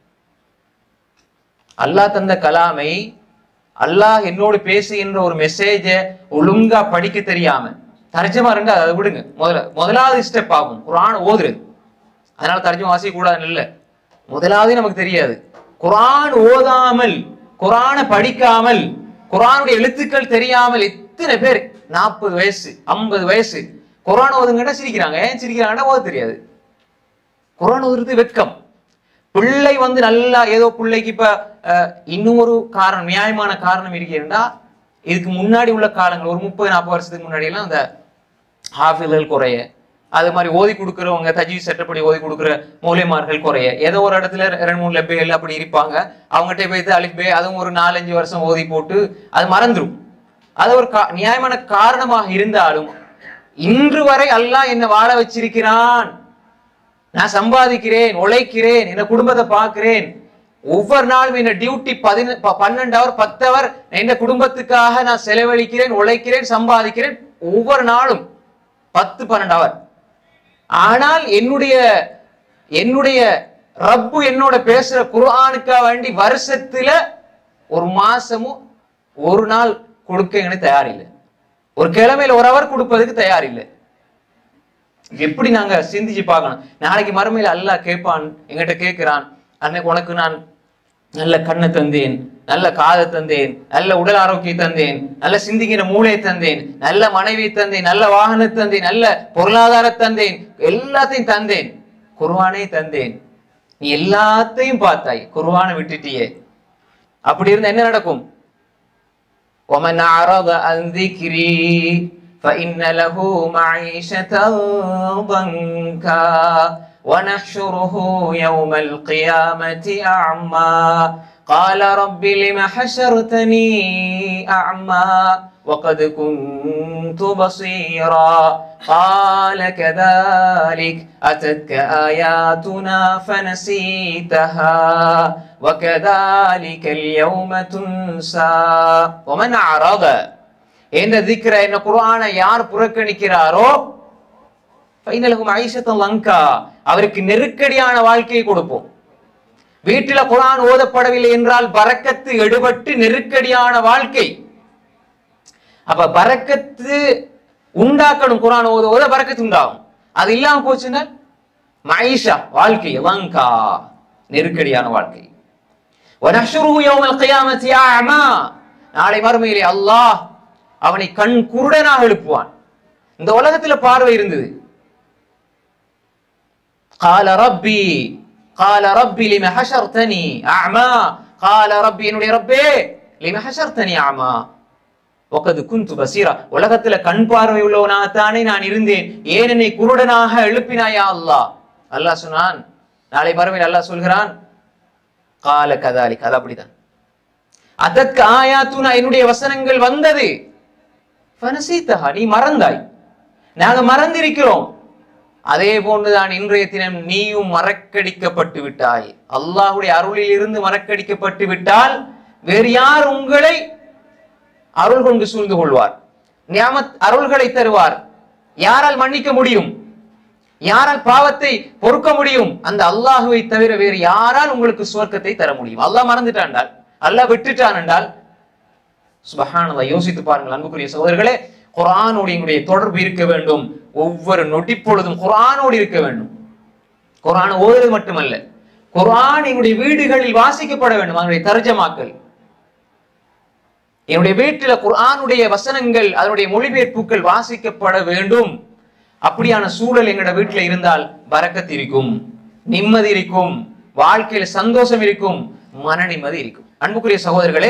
அல்லாஹ் தந்த கலாமை அல்லாஹ் என்னோடு பேசுகின்ற ஒரு மெசேஜை ஒழுங்கா படிக்க தெரியாம தர்ஜமா ரெண்டு அதை விடுங்க முதல்ல முதலாவது ஸ்டெப் ஆகும் குர்ஆன் ஓதுறது அதனால தர்ஜமா வாசிக்க கூடாதுன்னு இல்ல முதலாவது நமக்கு தெரியாது குர்ஆன் ஓதாமல் குர்ஆனை படிக்காமல் குர்ஆனுடைய எழுத்துக்கள் தெரியாமல் எத்தனை பேர் நாற்பது வயசு ஐம்பது வயசு குர்ஆன் ஓதுங்கடா சிரிக்கிறாங்க ஏன் சிரிக்கிறாங்கடா ஓத தெரியாது குர்ஆன் ஓதுறது வெட்கம் பிள்ளை வந்து நல்லா ஏதோ பிள்ளைக்கு இப்ப அஹ், இன்னொரு காரணம் நியாயமான காரணம் இருக்கிறேன்டா இதுக்கு முன்னாடி உள்ள காலங்கள் ஒரு முப்பது நாற்பது வருஷத்துக்கு முன்னாடி எல்லாம் அந்த ஹாஃபில்கள் குறைய அது மாதிரி ஓதி கொடுக்குறவங்க தஜீவ் சட்டப்படி ஓதி கொடுக்குற மூலியமார்கள் குறைய ஏதோ ஒரு இடத்துல ரெ- ரெண்டு மூணு லெப்பேல் அப்படி இருப்பாங்க அவங்ககிட்ட போய் அலிஃப் பே அதுவும் ஒரு நாலஞ்சு வருஷம் ஓதி போட்டு அது மறந்துரும் அது ஒரு கா- நியாயமான காரணமாக இருந்தாலும் இன்று வரை அல்லாஹ் என்னை வாழ வச்சிருக்கிறான் நான் சம்பாதிக்கிறேன் உழைக்கிறேன் என் குடும்பத்தை பார்க்கிறேன் ஒவ்வொரு நாளும் என்ன டியூட்டி பதின ப- பன்னெண்டு அவர் பத்து அவர் என் குடும்பத்துக்காக நான் செலவழிக்கிறேன் உழைக்கிறேன் சம்பாதிக்கிறேன் ஒவ்வொரு நாளும் பத்து பன்னெண்டு அவர் ஆனால் என்னுடைய என்னுடைய ரப்பு என்னோட பேசுற குர்ஆனுக்கா வேண்டி வருஷத்துல ஒரு மாசமும் ஒரு நாள் கொடுக்க எனக்கு தயாரில்லை ஒரு கிழமையில ஒரு அவர் கொடுப்பதுக்கு தயார் இல்லை எப்படி நாங்க சிந்திச்சு பார்க்கணும் நாளைக்கு மறுமையில அல்லாஹ் கேட்பான் எங்கிட்ட கேட்கிறான் அன்னைக்கு உனக்கு நான் நல்ல கண்ணை தந்தேன் நல்ல காதை தந்தேன் நல்ல உடல் ஆரோக்கியம் தந்தேன் நல்ல சிந்திக்கிற மூளையை தந்தேன் நல்ல மனைவி தந்தேன் நல்ல வாகனம் தந்தேன் நல்ல பொருளாதார தந்தேன் எல்லாத்தையும் தந்தேன் குர்ஆனே தந்தேன் நீ எல்லாத்தையும் பார்த்தாய் குர்ஆனை விட்டுட்டியே அப்படி இருந்தா என்ன நடக்கும் ومن أعرض عن ذكري فإن له معيشة ضنكا ونحشره يوم القيامة أعمى قال رب لم حشرتني أعمى وقد كنت بصيرا قال كذلك أتتك آياتنا فنسيتها وكذلك اليوم تنسى ومن أعرض இந்த திக்ர என்ன குர்ஆனை யார் புறக்கணிக்கிறாரோ ஃபைனலஹும் ஐஷத்தன் லங்கா அவருக்கு நெருக்கடியான வாழ்க்கையை கொடுப்போம் வீட்டில குரான் ஓதப்படவில்லை என்றால் பரக்கத்து எடுபட்டு நெருக்கடியான வாழ்க்கை அப்ப பரக்கத்து உண்டாக்கணும் குரான் ஓத ஓத பரக்கத்து உண்டாகும் அது இல்லாம போச்சுன்னா மைஷா வாழ்க்கை லங்கா நெருக்கடியான வாழ்க்கை وَنَحْشُرُهُ يَوْمَ الْقِيَامَةِ أَعْمَى நாளை மறுமையிலே அல்லாஹ் அவனை கண் குருடனாக எழுப்புவான் இந்த உலகத்துல பார்வை இருந்தது قال ربي قال ربي لما حشرتني أعمى قال ربي என்னுடைய ரப்பே لما حشرتني أعمى وقد كنت بصيرا உலகத்துல கண் பார்வை உள்ளவனாகத்தானே நான் இருந்தேன் ஏன் என்னை குருடனாக எழுப்பினாயா அல்லாஹ் அல்லாஹ் சொன்னான் நாளை மறுமையில் அல்லாஹ் சொல்கிறான் கால கதாலி அது அப்படிதான் அதற்கு ஆயாத்துனா என்னுடைய வசனங்கள் வந்தது ஃபனசீத்தஹா நீ மறந்தாய் நாங்க மறந்திருக்கிறோம் அதே போன்றுதான் இன்றைய தினம் நீயும் மறக்கடிக்கப்பட்டு விட்டாய் அல்லாஹ்வுடைய அருளில் இருந்து மறக்கடிக்கப்பட்டு விட்டால் வேறு யார் உங்களை அருள் கொண்டு சூழ்ந்து கொள்வார் நியாமத் அருள்களை தருவார் யாரால் மன்னிக்க முடியும் யாரால் பாவத்தை பொறுக்க முடியும் அந்த அல்லாஹுவை தவிர வேறு யாரால் உங்களுக்கு சுவர்க்கத்தை தர முடியும் அல்லாஹ் மறந்துட்டாண்டால் அல்லாஹ் விட்டுட்டான் என்றால் சுபஹானல்லாஹ் யோசித்து பாருங்கள் அன்புக்குரிய சகோதரர்களே குர்ஆனோடு எங்களுடைய தொடர்பு இருக்க வேண்டும் ஒவ்வொரு நொடி பொழுதும் குர்ஆனோடு இருக்க வேண்டும் குர்ஆன் ஓதுவது மட்டுமல்ல குர்ஆன் எங்களுடைய வீடுகளில் வாசிக்கப்பட வேண்டும் அதனுடைய தர்ஜமாக்கல் என்னுடைய வீட்டில குர்ஆனுடைய வசனங்கள் அதனுடைய மொழிபெயர்ப்புகள் வாசிக்கப்பட வேண்டும் அப்படியான சூழல் எங்களோட வீட்டுல இருந்தால் பரக்கத் இருக்கும் நிம்மதி இருக்கும் வாழ்க்கையில சந்தோஷம் இருக்கும் மன நிம்மதி இருக்கும் அன்புக்குரிய சகோதரர்களே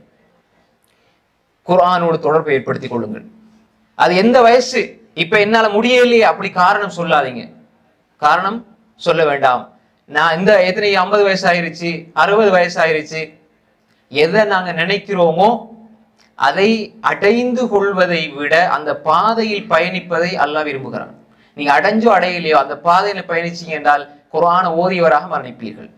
குர்ஆனோடு தொடர்பை ஏற்படுத்திக் கொள்ளுங்கள் அது எந்த வயசு இப்ப என்னால முடியலையே அப்படி காரணம் சொல்லாதீங்க காரணம் சொல்ல வேண்டாம் நான் இந்த எத்தனை ஐம்பது வயசு ஆயிருச்சு அறுபது வயசு ஆயிருச்சு எதை நாங்க நினைக்கிறோமோ அதை அடைந்து கொள்வதை விட அந்த பாதையில் பயணிப்பதை அல்லாஹ் விரும்புகிறான் நீங்க அடைஞ்சோ அடையலையோ அந்த பாதையில பயணிச்சீங்க என்றால் குர்ஆன ஓதியவராக மரணிப்பீர்கள்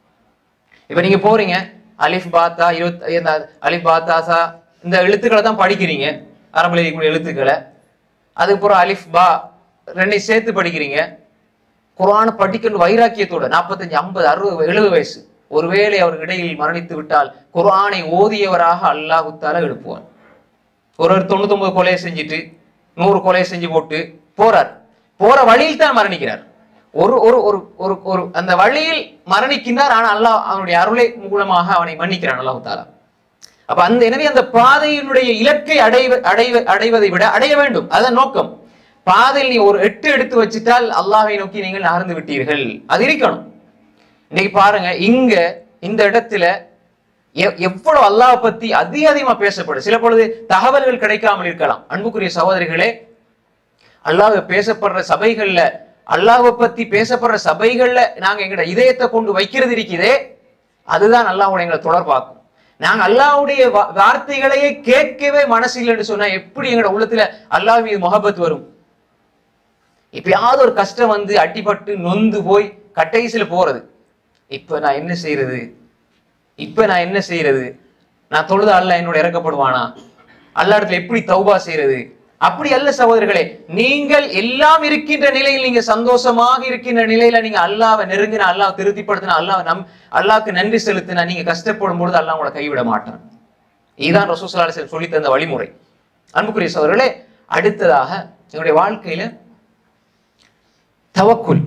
இப்ப நீங்க போறீங்க அலிஃப் பாத்தா இருபத்தி இந்த அலிஃப் பாத்தாசா இந்த எழுத்துக்களை தான் படிக்கிறீங்க ஆரம்பில் இருக்கக்கூடிய எழுத்துக்களை அதுக்கப்புறம் அலிஃப் பா ரெண்டையும் சேர்த்து படிக்கிறீங்க குர்ஆனை படிக்கணும் வைராக்கியத்தோட நாற்பத்தஞ்சு ஐம்பது அறுபது எழுபது வயசு ஒருவேளை அவர் இடையில் மரணித்து விட்டால் குர்ஆனை ஓதியவராக அல்லாஹ் தாலா எழுப்புவார் ஒருவர் தொண்ணூத்தொன்பது கொலையை செஞ்சுட்டு நூறு கொலையை செஞ்சு போட்டு போறார் போற வழியில் தான் மரணிக்கிறார் ஒரு ஒரு ஒரு ஒரு ஒரு அந்த வழியில் மரணிக்கின்றார் ஆனால் அல்லாஹ் அவனுடைய அருளை மூலமாக அவனை மன்னிக்கிறான் அல்லாஹ் தாலா அப்ப அந்த எனவே அந்த பாதையினுடைய இலக்கை அடைவ அடைவ அடைவதை விட அடைய வேண்டும் அதான் நோக்கம் பாதையில் நீ ஒரு எட்டு எடுத்து வச்சிட்டால் அல்லாஹ்வை நோக்கி நீங்கள் நகர்ந்து விட்டீர்கள் அது இருக்கணும் இன்னைக்கு பாருங்க இங்க இந்த இடத்துல எவ்- எவ்வளவு அல்லாஹ் பத்தி அதிக அதிகமா பேசப்படும் சில பொழுது தகவல்கள் கிடைக்காமல் இருக்கலாம் அன்புக்குரிய சகோதரிகளே அல்லாஹ் பேசப்படுற சபைகள்ல அல்லாஹ்வை பத்தி பேசப்படுற சபைகள்ல நாங்க எங்கட இதயத்தை கொண்டு வைக்கிறது இருக்குதே அதுதான் அல்லாஹ்வோட எங்களை தொடர்பாக்கும் நாங்க அல்லாஹ்வுடைய வா- வார்த்தைகளையே கேட்கவே மனசு இல்லைன்னு சொன்னா எப்படி எங்கட உள்ளத்துல அல்லாஹ் மீது முகபத் வரும் எப்பயாவது ஒரு கஷ்டம் வந்து அட்டிப்பட்டு நொந்து போய் கட்டைசில போறது இப்ப நான் என்ன செய்யறது இப்ப நான் என்ன செய்யறது நான் தொழுத அல்லாஹ் என்னோட இறக்கப்படுவானா அல்லாஹ் இடத்துல எப்படி தௌபா செய்யறது அப்படி அல்ல சகோதரர்களே நீங்கள் எல்லாம் இருக்கின்ற நிலையில் நீங்க சந்தோஷமாக இருக்கின்ற நிலையில நீங்க அல்லாவை நெருங்கின அல்லாஹ் திருப்திப்படுத்தின அல்லாஹ் நம் அல்லாஹ்க்கு நன்றி செலுத்தினா நீங்க கஷ்டப்படும் பொழுது அல்லாஹ் உங்களை கைவிட மாட்டான் இதுதான் ரசூசல்லா அலைஹி சொல்லி தந்த வழிமுறை அன்புக்குரிய சகோதரர்களே அடுத்ததாக என்னுடைய வாழ்க்கையில தவக்குல்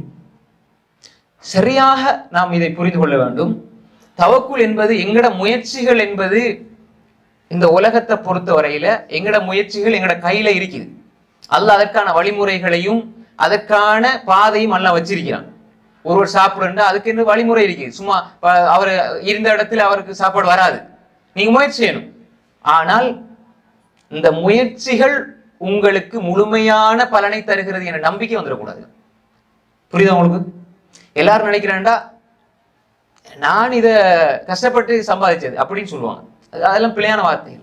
சரியாக நாம் இதை புரிந்து கொள்ள வேண்டும் தவக்குல் என்பது எங்கட முயற்சிகள் என்பது இந்த உலகத்தை பொறுத்த வரையில எங்கட முயற்சிகள் எங்கட கையில இருக்குது அல்லாஹ் அதற்கான வழிமுறைகளையும் அதற்கான பாதையும் அல்லாஹ் வச்சிருக்கிறான் ஒருவர் சாப்பிடுன்னா அதுக்கு என்ன வழிமுறை இருக்குது சும்மா ப- அவர் இருந்த இடத்துல அவருக்கு சாப்பாடு வராது நீங்க முயற்சி செய்யணும் ஆனால் இந்த முயற்சிகள் உங்களுக்கு முழுமையான பலனை தருகிறது என்ற நம்பிக்கை வந்துடக்கூடாது புரியுதா உங்களுக்கு எல்லாரும் நினைக்கிறேன்டா நான் இத கஷ்டப்பட்டு சம்பாதிச்சது அப்படின்னு சொல்லுவாங்க அது- அதெல்லாம் பிழையான வார்த்தைகள்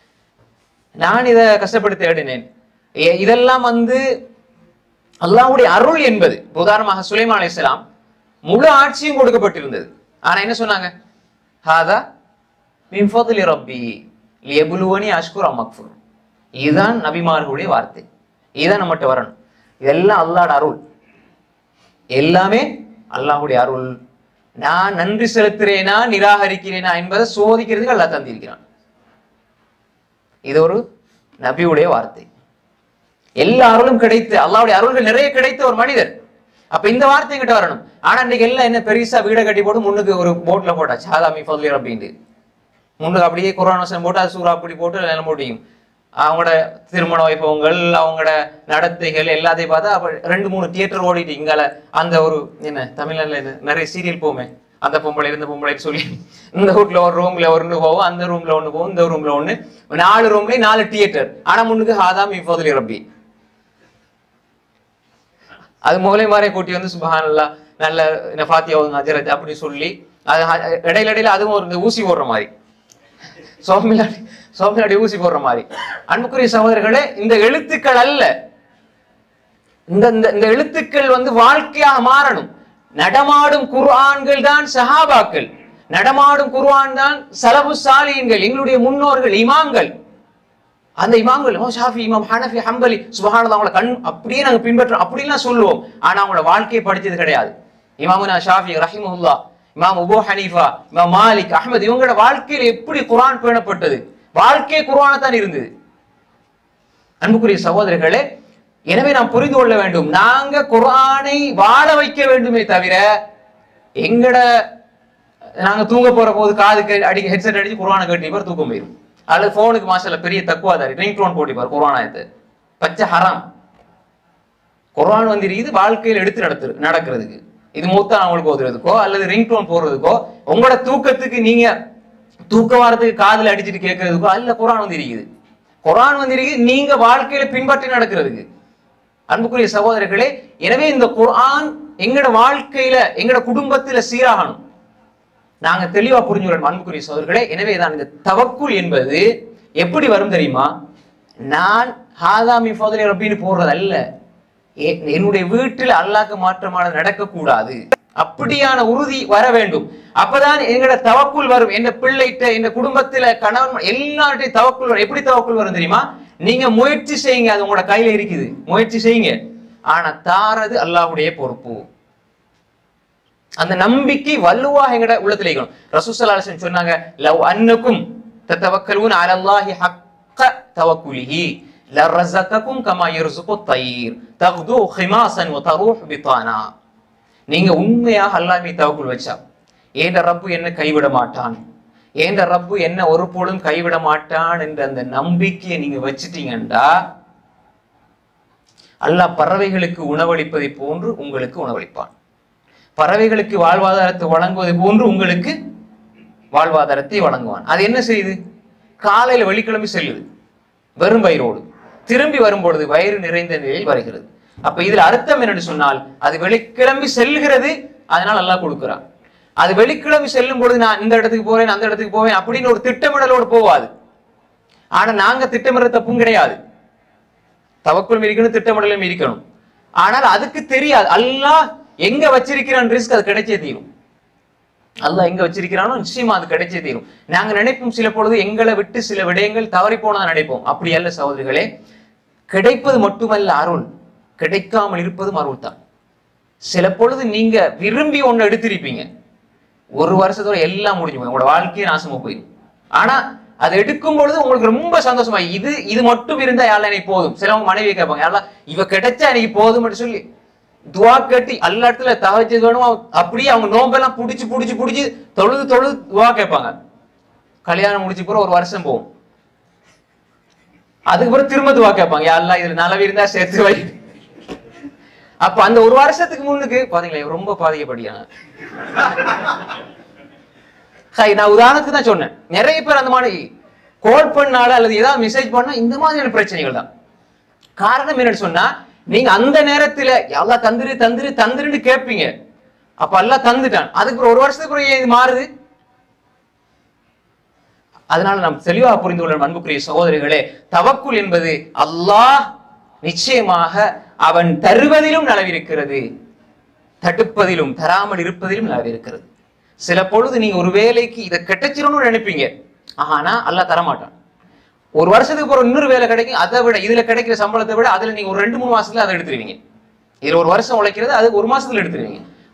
நான் இத கஷ்டப்பட்டு தேடினேன் எ- இதெல்லாம் வந்து அல்லாஹ்வுடைய அருள் என்பது இப்ப உதாரணமாக சுலைமான் அலைஹிஸ்ஸலாம் முழு ஆட்சியும் கொடுக்கப்பட்டிருந்தது ஆனா என்ன சொன்னாங்க ஹாதா மின் ஃபضل ரப்பி லியபுலுவனி அஷ்குர் அமக்ஃபுர் இதுதான் நபிமார்களுடைய வார்த்தை இதுதான் நம்மகிட்ட வரணும் இதெல்லாம் அல்லாஹ்ட அருள் எல்லாமே அல்லாஹ்வுடைய அருள் நான் நன்றி செலுத்துறேனா நிராகரிக்கிறேனா என்பதை சோதிக்கிறதுக்கு அல்லாஹ் தந்திருக்கிறான் இது ஒரு நபியுடைய வார்த்தை எல்லா அருளும் கிடைத்து அல்லாவுடைய அருள்கள் நிறைய கிடைத்த ஒரு மனிதர் அப்ப இந்த வார்த்தை கிட்ட வரணும் ஆனா இன்னைக்கு எல்லாம் என்ன பெருசா வீடை கட்டி போட்டு முன்னுக்கு ஒரு போட்ல போட்டாச்சு ஹாதாமி ஃபதுலிர் அப்படின்ட்டு முன்னுக்கு அப்படியே குரான் வசனம் போட்டு அது சூறா அப்படி போட்டு எல்லாம் போட்டியும் அவங்களோட திருமண வைபவங்கள் அவங்களோட நடத்தைகள் எல்லாத்தையும் பார்த்தா அப்ப ரெண்டு மூணு தியேட்டர் ஓடிட்டு இங்கால அந்த ஒரு என்ன தமிழ்நாட்டுல என்ன நிறைய சீரியல் போமே அந்த பொம்பளை இந்த பொம்பளை சொல்லி இந்த வீட்ல ஒரு ரூம்ல ஒன்று போவோம் அந்த ரூம்ல ஒண்ணு போவோம் இந்த ரூம்ல ஒண்ணு நாலு ரூம்லயும் நாலு தியேட்டர் ஆனா முன்னுக்கு ஹாதாம் இஃபோதுலி ரப்பி அது முதலே மாதிரி கூட்டி வந்து சுபஹானல்லா நல்ல என்ன ஃபாத்தியா ஓதுங்க அஜரத் அப்படி சொல்லி அது ஹ- இடையில இடையில அதுவும் ஒரு இந்த ஊசி போடுற மாதிரி சோமிலாடி சோமிலாடி ஊசி போடுற மாதிரி அன்புக்குரிய சகோதரர்களே இந்த எழுத்துக்கள் அல்ல இந்த இந்த இந்த எழுத்துக்கள் வந்து வாழ்க்கையாக மாறணும் நடமாடும் குர்ஆன்கள் தான் சஹாபாக்கள் நடமாடும் குர்ஆன் தான் சலபு சாலியன்கள் எங்களுடைய முன்னோர்கள் இமாம்கள் அந்த இமாம்கள் ஓ ஷாஃபி இமாம் ஹனஃபி ஹம்பலி சுபஹானல்லாஹ் அவங்கள கண் அப்படியே நாங்க பின்பற்றோம் அப்படிலாம் சொல்லுவோம் ஆனா அவங்களோட வாழ்க்கையை படிச்சது கிடையாது இமாமுனா ஷாஃபி ரஹிமஹுல்லா இமாம் அபூ ஹனீஃபா இமாம் மாலிக் அஹ்மத் இவங்களோட வாழ்க்கையில எப்படி குர்ஆன் பேணப்பட்டது வாழ்க்கை குர்ஆனா தான் இருந்தது அன்புக்குரிய சகோதரர்களே எனவே நாம் புரிந்து கொள்ள வேண்டும் நாங்க குர்ஆனை வாழ வைக்க வேண்டுமே தவிர எங்கட நாங்க தூங்க போற போது காதுக்கு அடி ஹெட்செட் அடிச்சு குர்ஆனை கட்டிப்பார் தூக்கம் போயிடும் அல்லது போனுக்கு மாசல்ல பெரிய தக்குவாதாரி ரிங் டோன் போட்டிப்பார் குர்ஆன் ஆயத்து பச்சை ஹராம் குர்ஆன் வந்து இது வாழ்க்கையில் எடுத்து நடத்து நடக்கிறதுக்கு இது மூத்தா அவங்களுக்கு ஓதுறதுக்கோ அல்லது ரிங் டோன் போடுறதுக்கோ உங்களோட தூக்கத்துக்கு நீங்க தூக்க வாரத்துக்கு காதுல அடிச்சிட்டு கேட்கறதுக்கோ அல்ல குர்ஆன் வந்து இருக்குது குர்ஆன் வந்து இருக்குது நீங்க வாழ்க்கையில பின்பற்றி நடக்கிறதுக்கு அன்புக்குரிய சகோதரர்களே எனவே இந்த குர்ஆன் எங்கட வாழ்க்கையில எங்கட குடும்பத்துல சீராகணும் நாங்க தெளிவா புரிஞ்சுக்கிறோம் அன்புக்குரிய சகோதரர்களே எனவே தான் இந்த தவக்குல் என்பது எப்படி வரும் தெரியுமா நான் ஹாதாமி ஃபோதலி ரப்பின்னு போடுறது அல்ல எ- என்னுடைய வீட்டில் அல்லாஹ்க்கு மாற்றமானது நடக்கக்கூடாது அப்படியான உறுதி வர வேண்டும் அப்பதான் எங்கட தவக்குள் வரும் என் பிள்ளைகிட்ட என் குடும்பத்துல கணவன் எல்லார்ட்டையும் தவக்குள் வரும் எப்படி தவக்குள் வரும் தெரியுமா நீங்க முயற்சி செய்யுங்க அது உங்களோட கையில இருக்குது முயற்சி செய்யுங்க ஆனா தாரது அல்லாஹ்வுடைய பொறுப்பு அந்த நம்பிக்கை வலுவாக எங்கட உள்ளத்துல இருக்கணும் ரசூலுல்லாஹி அலைஹி வஸல்லம் சொன்னாங்க லவ் அன்னக்கும் தத்தவக்கலூன அலல்லாஹி ஹக்க தவக்குலிஹி லரஸகக்கும் கமா யர்சுகு தயிர் தக்து ஹிமாசன் வ தரூஹ் பிதானா நீங்க உண்மையாக அல்லாஹ் மீது தவக்குல் வச்சா ஏண்ட ரப்பு என்ன கைவிட மாட்டான் ஏண்ட ரப்பு என்ன ஒரு பொழுதும் கைவிட மாட்டான் என்ற அந்த நம்பிக்கையை நீங்க வச்சிட்டீங்கண்டா அல்லாஹ் பறவைகளுக்கு உணவளிப்பதை போன்று உங்களுக்கு உணவளிப்பான் பறவைகளுக்கு வாழ்வாதாரத்தை வழங்குவது போன்று உங்களுக்கு வாழ்வாதாரத்தை வழங்குவான் அது என்ன செய்யுது காலையில வெள்ளிக்கிழமை செல்லுது வெறும் வயிறோடு திரும்பி வரும்பொழுது வயிறு நிறைந்த நிலையில் வருகிறது அப்ப இதுல அர்த்தம் என்னன்னு சொன்னால் அது வெளிக்கிளம்பி செல்கிறது அதனால் அல்லாஹ் கொடுக்கிறான் அது வெளிக்கிளம்பி செல்லும் பொழுது நான் இந்த இடத்துக்கு போறேன் அந்த இடத்துக்கு போவேன் அப்படின்னு ஒரு திட்டமிடலோடு போவாது ஆனா நாங்க திட்டமிடுற தப்பும் கிடையாது தவக்குள் இருக்கணும் திட்டமிடலும் இருக்கணும் ஆனால் அதுக்கு தெரியாது அல்லாஹ் எங்க வச்சிருக்கிறான் ரிஸ்க் அது கிடைச்சே தீரும் அல்லாஹ் எங்க வச்சிருக்கிறானோ நிச்சயமா அது கிடைச்சே தீரும் நாங்க நினைப்போம் சில பொழுது எங்களை விட்டு சில விடயங்கள் தவறி போனதா நினைப்போம் அப்படி அல்ல சகோதரிகளே கிடைப்பது மட்டுமல்ல அருள் கிடைக்காமல் இருப்பதும் அருள் தான் சில பொழுது நீங்க விரும்பி ஒண்ணு எடுத்திருப்பீங்க ஒரு வருஷத்தோட எல்லாம் முடிஞ்சு போய் உங்களோட வாழ்க்கையே நாசமா போயிடும் ஆனா அது எடுக்கும் பொழுது உங்களுக்கு ரொம்ப சந்தோஷமா இது இது மட்டும் இருந்தா யாரெல்லாம் எனக்கு போதும் சிலவங்க மனைவி கேட்பாங்க யாரெல்லாம் இவ கிடைச்சா எனக்கு போதும்னு சொல்லி துவா கட்டி எல்லா இடத்துல தகவச்சு வேணும் அப்படியே அவங்க நோம்பெல்லாம் புடிச்சு புடிச்சு புடிச்சு தொழுது தொழுது துவா கேட்பாங்க கல்யாணம் முடிச்சு பிறகு ஒரு வருஷம் போகும் அதுக்கப்புறம் திரும்ப துவா கேட்பாங்க யாரெல்லாம் இதுல நலவு இருந்தா சேர்த்து வை அப்ப அந்த ஒரு வருஷத்துக்கு முன்னுக்கு பாத்தீங்களா இவன் ரொம்ப பாதிக்கப்படியாங்க ஹை நான் உதாரணத்துக்கு தான் சொன்னேன் நிறைய பேர் அந்த மாதிரி கோல் பண்ணால அல்லது ஏதாவது மெசேஜ் பண்ணா இந்த மாதிரியான பிரச்சனைகள் தான் காரணம் என்னன்னு சொன்னா நீங்க அந்த நேரத்துல எல்லாம் தந்துரு தந்துரு தந்துருன்னு கேட்பீங்க அப்ப எல்லாம் தந்துட்டான் அதுக்கு அப்புறம் ஒரு வருஷத்துக்கு அப்புறம் ஏன் இது மாறுது அதனால நாம் தெளிவாக புரிந்து கொள்ள அன்புக்குரிய சகோதரிகளே தவக்குல் என்பது அல்லாஹ் நிச்சயமாக அவன் தருவதிலும் நலவிருக்கிறது தடுப்பதிலும் தராமல் இருப்பதிலும் நலவிருக்கிறது சில பொழுது நீங்க ஒரு வேலைக்கு இதை கிடைச்சிரும்னு நினைப்பீங்க ஆனா அல்லாஹ் தரமாட்டான் ஒரு வருஷத்துக்கு அப்புறம் இன்னொரு வேலை கிடைக்கும் அதை விட இதுல கிடைக்கிற சம்பளத்தை விட அதுல நீங்க ஒரு ரெண்டு மூணு மாசத்துல அதை எடுத்துருவீங்க இதுல ஒரு வருஷம் உழைக்கிறது அது ஒரு மாசத்துல எடுத்துருவீங்க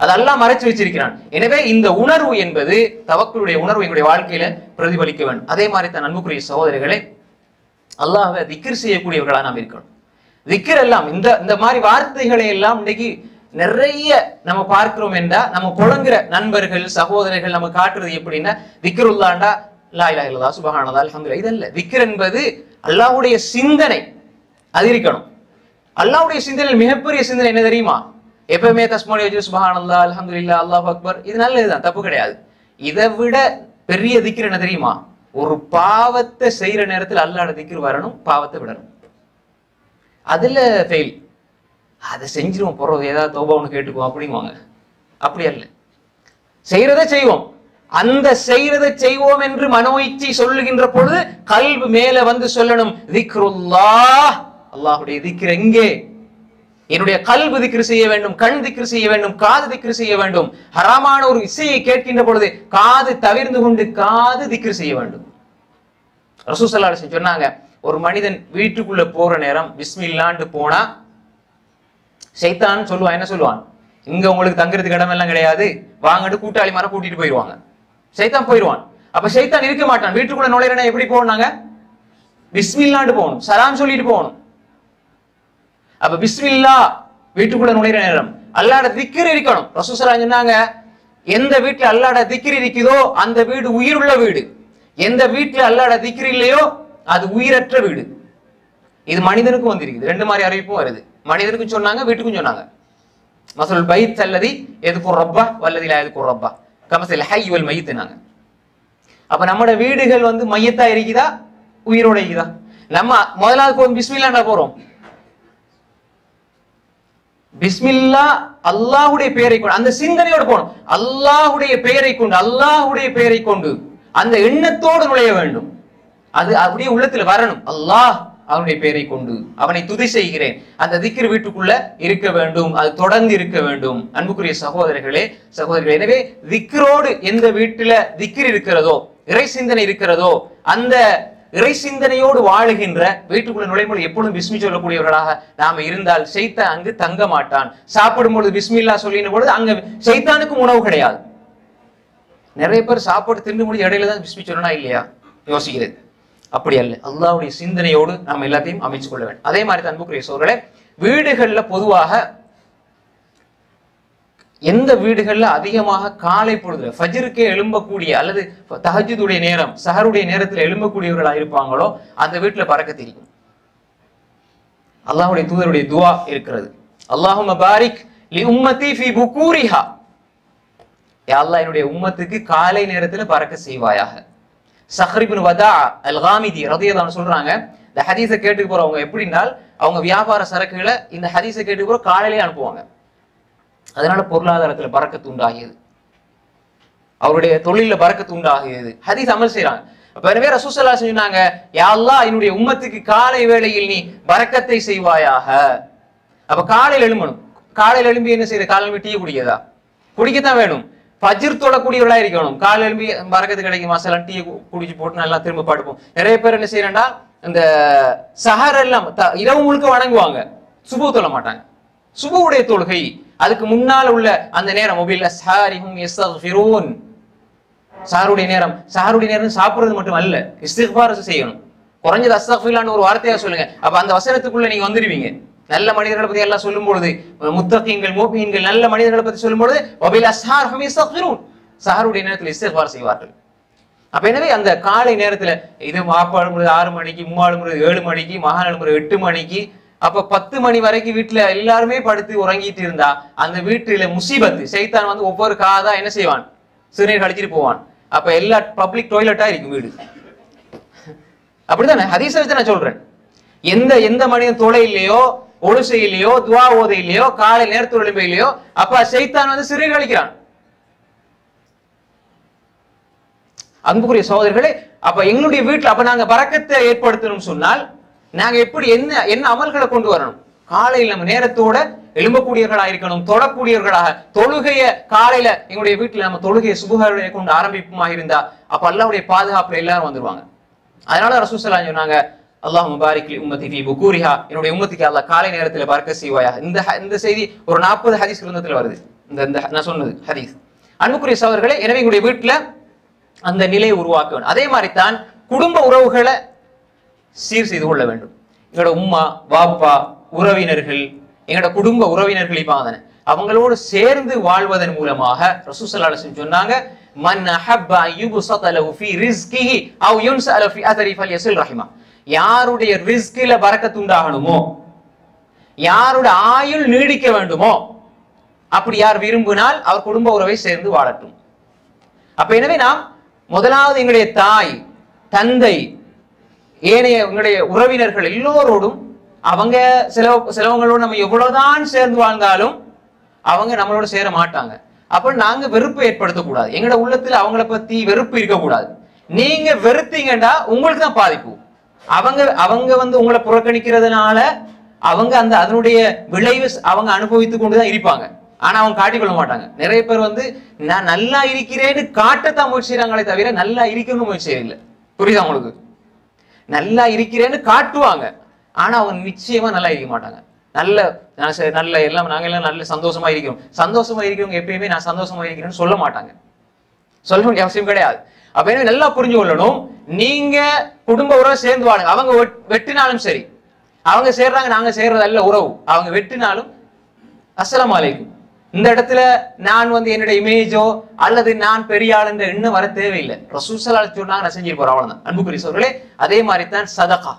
அது அல்லாஹ் மறைச்சு வச்சிருக்கிறான் எனவே இந்த உணர்வு என்பது தவக்களுடைய உணர்வு எங்களுடைய வாழ்க்கையில பிரதிபலிக்க வேண்டும் அதே மாதிரி தான் அன்புக்குரிய சகோதரர்களே அல்லாஹ்வை திக்ர் செய்யக்கூடியவர்களா நாம் இருக்கணும் திக்ர் எல்லாம் இந்த இந்த மாதிரி வார்த்தைகளை எல்லாம் இன்னைக்கு நிறைய நம்ம பார்க்கிறோம் என்றா நம்ம புழங்குற நண்பர்கள் சகோதரர்கள் நம்ம காட்டுறது எப்படின்னா திக்ருல்லாண்டா லா இலாஹ இல்லல்லாஹ் சுபஹானல்லாஹ் அல்ஹம்துலில்லாஹ் இதல்ல திக்ர் என்பது அல்லாஹ்வுடைய சிந்தனை அது இருக்கணும் அல்லாஹ்வுடைய சிந்தனை மிகப்பெரிய சிந்தனை என்ன தெரியுமா எப்பவுமே தஸ்மோனி வச்சு சுபஹானல்லாஹ் அல்ஹம்துலில்லாஹ் அல்லாஹ் அக்பர் இது நல்லதுதான் தப்பு கிடையாது இதை விட பெரிய திக்ர் என்ன தெரியுமா ஒரு பாவத்தை செய்யற நேரத்தில் அல்லாஹ்ட திக்ர் வரணும் பாவத்தை விடணும் அதுல ஃபெயில் அதை செஞ்சிருவோம் போறோம் ஏதாவது தோபா ஒன்று கேட்டுக்குவோம் அப்படிங்குவாங்க அப்படி அல்ல செய்யறதை செய்வோம் அந்த செய்யறதை செய்வோம் என்று மனோ இச்சை சொல்லுகின்ற பொழுது கல்வி மேல வந்து சொல்லணும் திக்ருல்லாஹ் அல்லாஹ்வுடைய திக்ர் எங்கே என்னுடைய கல்வி திக்ரு செய்ய வேண்டும் கண் திக்ரு செய்ய வேண்டும் காது திக்ரு செய்ய வேண்டும் ஹராமான ஒரு இசையை கேட்கின்ற பொழுது காது தவிர்ந்து கொண்டு காது திக்ரு செய்ய வேண்டும் ரசூசல்லா சொன்னாங்க ஒரு மனிதன் வீட்டுக்குள்ள போற நேரம் பிஸ்மில்லாண்டு போனா சைத்தான் சொல்லுவான் என்ன சொல்லுவான் இங்க உங்களுக்கு தங்குறதுக்கு இடம் எல்லாம் கிடையாது வாங்கட்டு கூட்டாளி மார கூட்டிட்டு போயிடுவாங்க சைத்தான் போயிடுவான் அப்ப சைத்தான் இருக்க மாட்டான் வீட்டுக்குள்ள நுழையிறனா எப்படி போனாங்க பிஸ்மில்லாண்டு போகணும் சலாம் சொல்லிட்டு போகணும் அப்ப பிஸ்மில்லா வீட்டுக்குள்ள நுழையிற நேரம் அல்லாட திக்கிர் இருக்கணும் ரசூசலா சொன்னாங்க எந்த வீட்டுல அல்லாட திக்கிர் இருக்குதோ அந்த வீடு உயிருள்ள வீடு எந்த வீட்டுல அல்லாட திக்கிர் இல்லையோ அது உயிரற்ற வீடு இது மனிதனுக்கும் வந்திருக்குது ரெண்டு மாதிரி அறிவிப்பும் வருது மனிதனுக்கும் சொன்னாங்க வீட்டுக்கும் சொன்னாங்க மசல் பைத் அல்லதி எதுக்கு ரப்பா வல்லதிலா எதுக்கு ரப்பா கமசல் ஹை வல் மைத்துனாங்க அப்ப நம்மட வீடுகள் வந்து மையத்தா இருக்குதா உயிரோட இருக்குதா நம்ம முதலாவது போகும் பிஸ்மில்லாண்டா போறோம் பிஸ்மில்லா அல்லாஹ்வுடைய பெயரை கொண்டு அந்த சிந்தனையோட போகணும் அல்லாஹ்வுடைய பெயரை கொண்டு அல்லாஹ்வுடைய பெயரை கொண்டு அந்த எண்ணத்தோடு நுழைய வேண்டும் அது அப்படியே உள்ளத்துல வரணும் அல்லாஹ் அவனுடைய பெயரை கொண்டு அவனை துதி செய்கிறேன் அந்த திக்ர் வீட்டுக்குள்ள இருக்க வேண்டும் அது தொடர்ந்து இருக்க வேண்டும் அன்புக்குரிய சகோதரர்களே சகோதரர்களே எனவே திக்ரோடு எந்த வீட்டுல திக்ர் இருக்கிறதோ இறை சிந்தனை இருக்கிறதோ அந்த இறை சிந்தனையோடு வாழுகின்ற வீட்டுக்குள்ள நுழையும்போது எப்பொழுதும் பிஸ்மி சொல்லக்கூடியவர்களாக நாம இருந்தால் செய்தான் அங்கு தங்க மாட்டான் சாப்பிடும் பொழுது பிஸ்மில்லா சொல்லின பொழுது அங்க செய்தானுக்கும் உணவு கிடையாது நிறைய பேர் சாப்பாடு திண்டு முடிஞ்ச இடையில தான் பிஸ்மி சொல்லணும் இல்லையா யோசிக்கிறது அப்படி அல்ல அல்லாஹ்வுடைய சிந்தனையோடு நாம் எல்லாத்தையும் அமைச்சு கொள்ள வேண்டும் அதே மாதிரி தான் அன்புக்குரிய சோழர்களே வீடுகள்ல பொதுவாக எந்த வீடுகள்ல அதிகமாக காலை பொழுதுல ஃபஜ்ருக்கே எழும்பக்கூடிய அல்லது தஹஜுடைய நேரம் சஹருடைய நேரத்துல எழும்பக்கூடியவர்களா இருப்பாங்களோ அந்த வீட்டுல பறக்க தெரியும் அல்லாஹ்வுடைய தூதருடைய துவா இருக்கிறது அல்லாஹும்ம பாரிக் லி உம்மதி ஃபி புகூரிஹா யா அல்லாஹ் என்னுடைய உம்மத்துக்கு காலை நேரத்துல பறக்க செய்வாயாக சஹ்ரிபின் வதா அல் காமிதி ரதியல்லாஹு சொல்றாங்க இந்த ஹதீஸை கேட்டு போறவங்க எப்படின்னால் அவங்க வியாபார சரக்குகளை இந்த ஹதீஸை கேட்டு போற காலையிலே அனுப்புவாங்க அதனால பொருளாதாரத்துல பறக்கத்து உண்டாகியது அவருடைய தொழில பறக்கத்து உண்டாகியது ஹதீஸ் அமல் செய்றாங்க அப்ப எனவே ரசூசல்லா சொன்னாங்க யா அல்லாஹ் என்னுடைய உம்மத்துக்கு காலை வேளையில் நீ பறக்கத்தை செய்வாயாக அப்ப காலையில் எழும்பணும் காலையில் எழும்பி என்ன செய்யுது காலையில் எழும்பி டீ குடிக்கதா குடிக்கத்தான் வேணும் ஃபஜ்ர் தொழக்கூடியவர்களா இருக்கணும் காலையில் எழும்பி பறக்கத்து கிடைக்கும் மசாலா டீ குடிச்சு போட்டு நல்லா திரும்ப படுப்போம் நிறைய பேர் என்ன செய்யறா இந்த சஹர் எல்லாம் த- இரவு முழுக்க வணங்குவாங்க சுபு தொழ மாட்டாங்க சுபுவுடைய தொழுகை அதுக்கு முன்னால உள்ள அந்த நேரம் மொபைல் அஸ்ஹாரிஹும் யஸ்தக்ஃபிரூன் சாருடைய நேரம் சாருடைய நேரம் சாப்பிடுறது மட்டும் அல்ல இஸ்திக்பார் செய்யணும் குறைஞ்சது அஸ்தக்ஃபிலான்னு ஒரு வார்த்தையா சொல்லுங்க அப்ப அந்த வசனத்துக்குள்ள நீங்க வந்துருவீங்க நல்ல மனிதர்களை பத்தி எல்லாம் சொல்லும் பொழுது முத்தகீன்கள் மோபியன்கள் நல்ல மனிதர்களை பத்தி சொல்லும் பொழுது வபில் அஸ்ஹார்ஹும் யஸ்தக்ஃபிரூன் சஹருடைய நேரத்தில் இஸ்திக்பார் செய்வார்கள் அப்ப எனவே அந்த காலை நேரத்துல இது மாப்பாடு முறை ஆறு மணிக்கு மூவாடு முறை ஏழு மணிக்கு மகாநாடு முறை எட்டு மணிக்கு அப்ப பத்து மணி வரைக்கும் வீட்டுல எல்லாருமே படுத்து உறங்கிட்டு இருந்தா அந்த வீட்டுல முசீபத்து சைத்தான் வந்து ஒவ்வொரு காதா என்ன செய்வான் சிறுநீர் கழிச்சிட்டு போவான் அப்ப எல்லா பப்ளிக் டாய்லெட்டா இருக்கும் வீடு அப்படித்தானே ஹதீஸை வச்சு நான் சொல்றேன் எந்த எந்த மனிதன் தொலை இல்லையோ ஒழுசை இல்லையோ துவா ஓதை இல்லையோ காலை நேரத்து எழும்பை இல்லையோ அப்ப சைத்தான் வந்து சிறுநீர் கழிக்கிறான் அன்புக்குரிய சகோதரர்களே அப்ப எங்களுடைய வீட்டுல அப்ப நாங்க பறக்கத்தை ஏற்படுத்தணும்னு சொன்னால் நாங்க எப்படி என்ன என்ன அமல்களை கொண்டு வரணும் காலையில் நம்ம நேரத்தோட எழும்பக்கூடியவர்களா இருக்கணும் தொழக்கூடியவர்களாக தொழுகைய காலையில எங்களுடைய வீட்டுல நம்ம தொழுகையை சுபகாரடைய கொண்டு ஆரம்பிப்புமா இருந்தா அப்ப அல்லாவுடைய பாதுகாப்புல எல்லாரும் வந்துருவாங்க அதனால ரசூசல்லா சொன்னாங்க அல்லாஹ் முபாரிக் லி உம்மதி ஃபி புகூரிஹா என்னுடைய உம்மத்திக்கு அல்லாஹ் காலை நேரத்துல பறக்க செய்வாயா இந்த ஹ- இந்த செய்தி ஒரு நாற்பது ஹதீஸ் கிரந்தத்துல வருது இந்த இந்த நான் சொன்னது ஹதீஸ் அன்புக்குரிய சகோதரர்களே எனவே எங்களுடைய வீட்டுல அந்த நிலையை உருவாக்க வேண்டும் அதே மாதிரி தான் குடும்ப உறவுகளை சீர் செய்து கொள்ள வேண்டும் எங்களோட உம்மா வாப்பா உறவினர்கள் எங்களோட குடும்ப உறவினர்கள் இப்பாங்க அவங்களோடு சேர்ந்து வாழ்வதன் மூலமாக ரசூசல்லாஹு சொன்னாங்க மன் அஹப்ப யுபஸத லஹு ஃபீ ரிஸ்கிஹி அவ் யுன்ஸஅல ஃபீ அதரி ஃபல்யஸில் ரஹிமா யாருடைய ரிஸ்கில பரக்கத் உண்டாகணுமோ யாரோட ஆயுள் நீடிக்க வேண்டுமோ அப்படி யார் விரும்பினால் அவர் குடும்ப உறவை சேர்ந்து வாழட்டும் அப்ப எனவே நாம் முதலாவது எங்களுடைய தாய் தந்தை ஏனைய எங்களுடைய உறவினர்கள் எல்லோரோடும் அவங்க சில சிலவங்களோடு நம்ம எவ்வளவுதான் சேர்ந்து வாழ்ந்தாலும் அவங்க நம்மளோட சேர மாட்டாங்க அப்ப நாங்க வெறுப்பு ஏற்படுத்தக்கூடாது எங்களோட உள்ளத்துல அவங்கள பத்தி வெறுப்பு இருக்கக்கூடாது நீங்க வெறுத்தீங்கன்னா உங்களுக்கு தான் பாதிப்பு அவங்க அவங்க வந்து உங்களை புறக்கணிக்கிறதுனால அவங்க அந்த அதனுடைய விளைவு அவங்க அனுபவித்துக் கொண்டுதான் இருப்பாங்க ஆனா அவங்க காட்டிக்கொள்ள மாட்டாங்க நிறைய பேர் வந்து நான் நல்லா இருக்கிறேன்னு காட்டத்தான் முயற்சி செய்றாங்களே தவிர நல்லா இருக்கணும்னு முயற்சி செய்யல புரியுதா உங்களுக்கு நல்லா இருக்கிறேன்னு காட்டுவாங்க ஆனா அவங்க நிச்சயமா நல்லா இருக்க மாட்டாங்க நல்ல நான் சரி, நல்ல எல்லாம் நாங்க எல்லாம் நல்ல சந்தோஷமா இருக்கிறோம் சந்தோஷமா இருக்கிறவங்க எப்பயுமே நான் சந்தோஷமா இருக்கிறேன்னு சொல்ல மாட்டாங்க சொல்ல வேண்டிய அவசியம் கிடையாது அப்ப எனவே நல்லா புரிஞ்சு கொள்ளணும் நீங்க குடும்ப உறவை சேர்ந்து வாழுங்க அவங்க வெட்- வெட்டினாலும் சரி அவங்க சேர்றாங்க நாங்க சேர்றது அல்ல உறவு அவங்க வெட்டினாலும் அஸ்ஸலாமு அலைக்கும் இந்த இடத்துல நான் வந்து என்னோட இமேஜோ அல்லது நான் பெரிய ஆள் என்ற எண்ணம் வர தேவையில்லை ரசூசலா சொன்னாங்க நான் செஞ்சு போறேன் அவ்வளவுதான் அன்புக்குரிய சோர்களே அதே மாதிரி தான் சதகா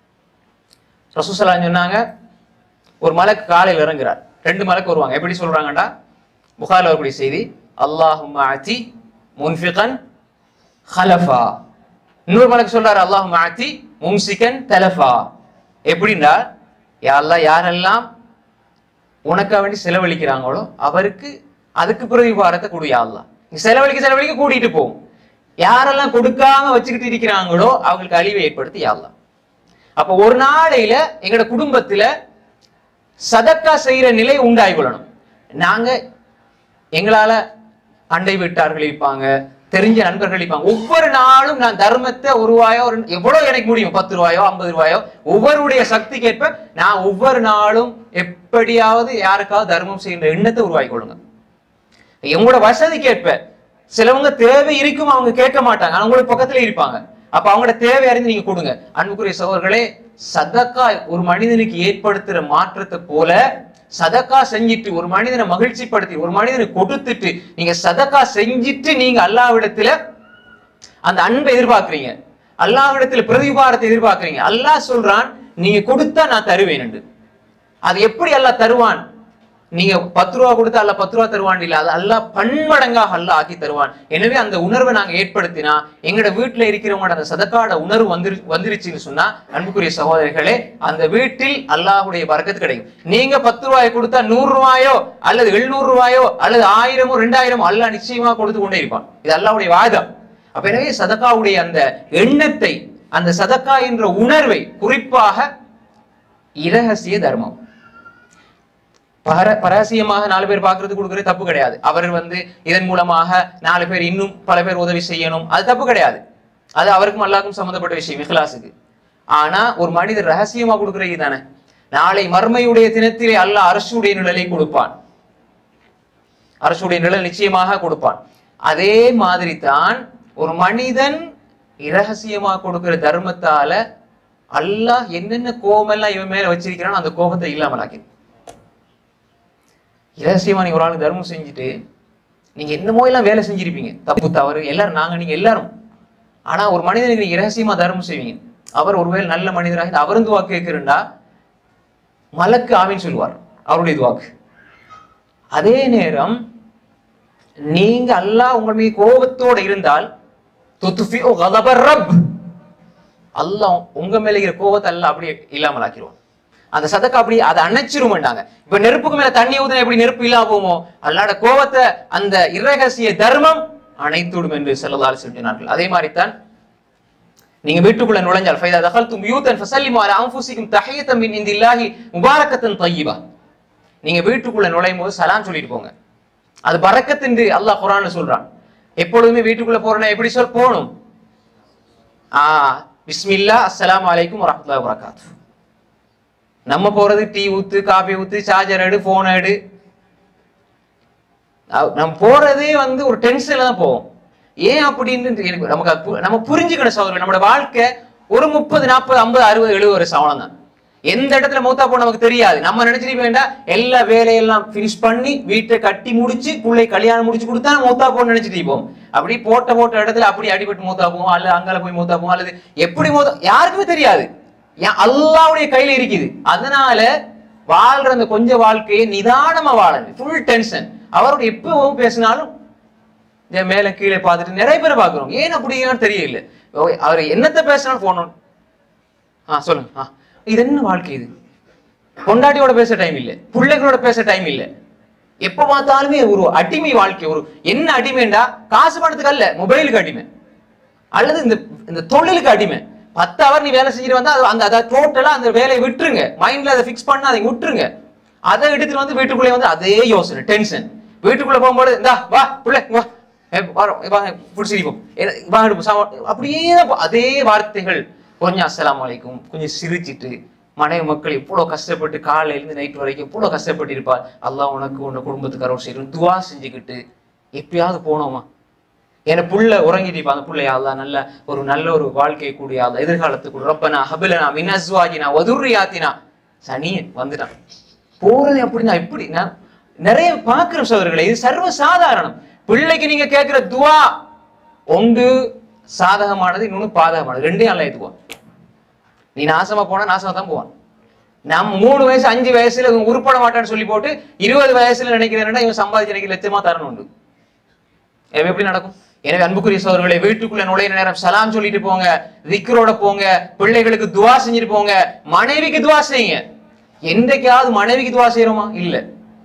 ரசூசலா சொன்னாங்க ஒரு மலக்கு காலையில் இறங்குறார் ரெண்டு மலக்கு வருவாங்க எப்படி சொல்றாங்கடா புகாரில் வரக்கூடிய செய்தி அல்லாஹும் அதி முன்ஃபிகன் ஹலஃபா இன்னொரு மலக்கு சொல்றாரு அல்லாஹும் அதி மும்சிகன் தலஃபா எப்படின்னா யாரெல்லாம் யாரெல்லாம் உனக்காக வேண்டி செலவழிக்கிறாங்களோ அவருக்கு அதுக்கு பிரதிபாரத்தை கொடு யா அல்லாஹ் நீ செலவழிக்க செலவழிக்க கூட்டிட்டு போகும் யாரெல்லாம் கொடுக்காம வச்சுக்கிட்டு இருக்கிறாங்களோ அவங்களுக்கு அழிவை ஏற்படுத்தி யா அல்லாஹ் அப்ப ஒரு நாளையில எங்களோட குடும்பத்துல சதக்கா செய்யற நிலை உண்டாகி கொள்ளணும் நாங்க எங்களால அண்டை வீட்டார்கள் இருப்பாங்க தெரிஞ்ச நண்பர்கள் இருப்பாங்க ஒவ்வொரு நாளும் நான் தர்மத்தை ஒரு ரூபாயோ ஒரு எவ்வளவு எனக்கு முடியும் பத்து ரூபாயோ ஐம்பது ரூபாயோ ஒவ்வொருடைய சக்திக்கேற்ப நான் ஒவ்வொரு நாளும் எப்படியாவது யாருக்காவது தர்மம் செய்கின்ற எண்ணத்தை உருவாக்கி கொடுங்க எங்களோட வசதிக்கேற்ப சிலவங்க தேவை இருக்கும் அவங்க கேட்க மாட்டாங்க ஆனா உங்களுக்கு பக்கத்துல இருப்பாங்க அப்ப அவங்களோட தேவை அறிந்து நீங்க கொடுங்க அன்புக்குரிய சகோதரர்களே சதக்கா ஒரு மனிதனுக்கு ஏற்படுத்துற மாற்றத்தை போல சதக்கா செஞ்சிட்டு ஒரு மனிதனை மகிழ்ச்சிப்படுத்தி ஒரு மனிதனை கொடுத்துட்டு நீங்க சதக்கா செஞ்சிட்டு நீங்க அல்லாவிடத்துல அந்த அன்பை எதிர்பார்க்கறீங்க அல்லாஹ்விடத்துல பிரதிபாரத்தை எதிர்பார்க்கறீங்க அல்லாஹ் சொல்றான் நீங்க கொடுத்தா நான் தருவேன் என்று அது எப்படி அல்லாஹ் தருவான் நீங்க பத்து ரூபா கொடுத்தா அல்லாஹ் பத்து ரூபா தருவான் இல்ல அது அல்லாஹ் பன்மடங்காக அல்லாஹ் ஆக்கி தருவான் எனவே அந்த உணர்வை நாங்க ஏற்படுத்தினா எங்கட வீட்டுல இருக்கிறவங்களோட அந்த சதக்காட உணர்வு வந்துரு வந்துருச்சுன்னு சொன்னா அன்புக்குரிய சகோதரர்களே அந்த வீட்டில் அல்லாஹ்வுடைய பறக்கத்து கிடைக்கும் நீங்க பத்து ரூபாயை கொடுத்தா நூறு ரூபாயோ அல்லது எழுநூறு ரூபாயோ அல்லது ஆயிரமோ ரெண்டாயிரமோ அல்லாஹ் நிச்சயமா கொடுத்து கொண்டே இருப்பான் இது அல்லாஹ்வுடைய வாதம் அப்ப எனவே சதக்காவுடைய அந்த எண்ணத்தை அந்த சதக்கா என்ற உணர்வை குறிப்பாக இரகசிய தர்மம் பர பரசியமாக நாலு பேர் பார்க்கறது கொடுக்கறது தப்பு கிடையாது அவர் வந்து இதன் மூலமாக நாலு பேர் இன்னும் பல பேர் உதவி செய்யணும் அது தப்பு கிடையாது அது அவருக்கும் அல்லாக்கும் சம்பந்தப்பட்ட விஷயம் இஹ்லாஸுக்கு ஆனா ஒரு மனிதர் ரகசியமா கொடுக்கறது தானே நாளை மர்மையுடைய தினத்திலே அல்லாஹ் அரசுடைய நிழலை கொடுப்பான் அரசுடைய நிழல் நிச்சயமாக கொடுப்பான் அதே மாதிரி தான் ஒரு மனிதன் இரகசியமா கொடுக்கிற தர்மத்தால அல்லாஹ் என்னென்ன கோபமெல்லாம் இவன் மேல வச்சிருக்கிறானோ அந்த கோபத்தை இல்லாமல் ஆக்கிடும் இரகசியமா நீங்க ஒரு ஆளுக்கு தர்மம் செஞ்சுட்டு நீங்க என்னமோ எல்லாம் வேலை செஞ்சிருப்பீங்க தப்பு தவறு எல்லாரும் நாங்க நீங்க எல்லாரும் ஆனா ஒரு மனிதனுக்கு நீங்க இரகசியமா தர்மம் செய்வீங்க அவர் ஒருவேளை நல்ல மனிதராக இருந்து அவரும் துவா கேட்கிறா மலக்கு ஆவின்னு சொல்லுவார் அவருடைய துவாக்கு அதே நேரம் நீங்க அல்லாஹ் உங்கள் மீது கோபத்தோட இருந்தால் துத்ஃபிஉ கதப ரப் அல்லாஹ் உங்க மேல இருக்கிற கோபத்தை அல்லாஹ் அப்படியே இல்லாமல் ஆக்கிடுவான் அந்த சதக்கா அப்படி அதை அணைச்சிரும் வேண்டாங்க இப்ப நெருப்புக்கு மேல தண்ணி ஊதுனா எப்படி நெருப்பு இல்லாம போமோ அல்லாட கோபத்தை அந்த இரகசிய தர்மம் அணைத்துடும் என்று செல்லதால் சொன்னார்கள் அதே மாதிரி தான் நீங்க வீட்டுக்குள்ள நுழைஞ்சால் ஃபைதா தகல்தும் யூதன் ஃபசல்லிமு அலா அன்ஃபுசிக்கும் தஹியத்தம் மின் இந்தில்லாஹி முபாரக்கத்தன் தய்யிபா நீங்க வீட்டுக்குள்ள நுழையும் போது சலாம் சொல்லிட்டு போங்க அது பரக்கத் என்று அல்லாஹ் குர்ஆன்ல சொல்றான் எப்பொழுதுமே வீட்டுக்குள்ள போறேன்னா எப்படி சொல் போகணும் ஆ பிஸ்மில்லா அஸ்ஸலாமு அலைக்கும் வரஹ்மத்துல்லாஹி வபரகாத்துஹு நம்ம போறது டீ ஊத்து காபி ஊத்து சார்ஜர் எடு போன் எடு நான் நம்ம போறதே வந்து ஒரு டென்ஷன்ல தான் போவோம் ஏன் அப்படின்னு எனக்கு நமக்கு அது பு- நம்ம புரிஞ்சுக்கணும் சகோதரர் நம்மளோட வாழ்க்கை ஒரு முப்பது நாற்பது ஐம்பது அறுபது எழுபது வருஷம் அவ்வளவுதான் எந்த இடத்துல மூத்தா போ நமக்கு தெரியாது நம்ம நினைச்சிட்டு வேண்டாம் எல்லா வேலையெல்லாம் ஃபினிஷ் பண்ணி வீட்டை கட்டி முடிச்சு பிள்ளை கல்யாணம் முடிச்சு கொடுத்தா மூத்தா போன்னு நினைச்சிட்டு இருப்போம் அப்படி போட்ட போட்ட இடத்துல அப்படி அடிபட்டு மூத்தா போவோம் அல்லது அங்கால போய் மூத்தா போவோம் அல்லது எப்படி மூத்தா யாருக்குமே தெரியாது ஏன் அல்லாவுடைய கையில இருக்குது அதனால வாழ்ற அந்த கொஞ்ச வாழ்க்கையை நிதானமா வாழணும் ஃபுல் டென்ஷன் அவரோட எப்பவும் பேசினாலும் என் மேல கீழே பார்த்துட்டு நிறைய பேரை பார்க்கிறோம் ஏன் அப்படின்னு தெரியல ஓ, அவர் என்னத்த பேசினாலும் போனோம் ஆ சொல்லுங்க ஆ இது என்ன வாழ்க்கை இது பொண்டாட்டியோட பேச டைம் இல்ல பிள்ளைகளோட பேச டைம் இல்ல எப்ப பார்த்தாலுமே ஒரு அடிமை வாழ்க்கை ஒரு என்ன அடிமைண்டா காசு பணத்துக்கு அல்ல மொபைலுக்கு அடிமை அல்லது இந்த இந்த தொழிலுக்கு அடிமை பத்து அவர் நீ வேலை செஞ்சுட்டு வந்தா அது அந்த அதை டோட்டலா அந்த வேலையை விட்டுருங்க மைண்ட்ல அதை ஃபிக்ஸ் பண்ண அதை விட்டுருங்க அதை எடுத்துட்டு வந்து வீட்டுக்குள்ளே வந்து அதே யோசனை டென்ஷன் வீட்டுக்குள்ள போகும்போது இந்தா வா புள்ள வா ஏ, வரோம் ஏ, வாங்க பிடிச்சிருப்போம் வா எடுப்போம் சாப்பிடுவோம். அப்படியே தான் போ- அதே வார்த்தைகள் கொஞ்சம் அஸ்ஸலாமு அலைக்கும் கொஞ்சம் சிரிச்சிட்டு மனைவி மக்கள் எவ்வளவு கஷ்டப்பட்டு காலையில இருந்து நைட் வரைக்கும் எவ்வளவு கஷ்டப்பட்டு இருப்பார் அல்லாஹ் உனக்கு உன்னை குடும்பத்துக்கு அருள் செய்யணும் துவா செஞ்சுக்கிட்டு எப்பயாவது போனோமா என புள்ள உறங்கிட்டு இருப்பா, அந்த புள்ளையா அல்லா நல்ல ஒரு நல்ல ஒரு வாழ்க்கை கூடிய அல்லா எதிர்காலத்துக்கு ரப்பனா ஹபிலனா மினஸ்வாகினா வதுர்ரியாத்தினா சனி வந்துட்டான் போறது அப்படின்னா எப்படி நான் நிறைய பார்க்கிற சோதர்களே இது சர்வ சாதாரணம் பிள்ளைக்கு நீங்க கேட்கிற துவா ஒன்று சாதகமானது இன்னொன்னு பாதகமானது ரெண்டையும் அல்ல ஏத்துக்குவான் நீ நாசமா போனா நாசமா தான் போவான் நம்ம மூணு வயசு அஞ்சு வயசுல இவன் உருப்பட மாட்டான்னு சொல்லி போட்டு இருபது வயசுல நினைக்கிறேன்னா இவன் சம்பாதிச்சு எனக்கு லட்சமா தரணும் உண்டு எனவே எப்படி நடக்கும் எனவே அன்புக்குரிய சோதர்களை வீட்டுக்குள்ள நுழையிற நேரம் சலாம் சொல்லிட்டு போங்க திக்ரோட போங்க பிள்ளைகளுக்கு துவா செஞ்சுட்டு போங்க மனைவிக்கு துவா செய்யுங்க என்றைக்காவது மனைவிக்கு துவா செய்யறோமா இல்ல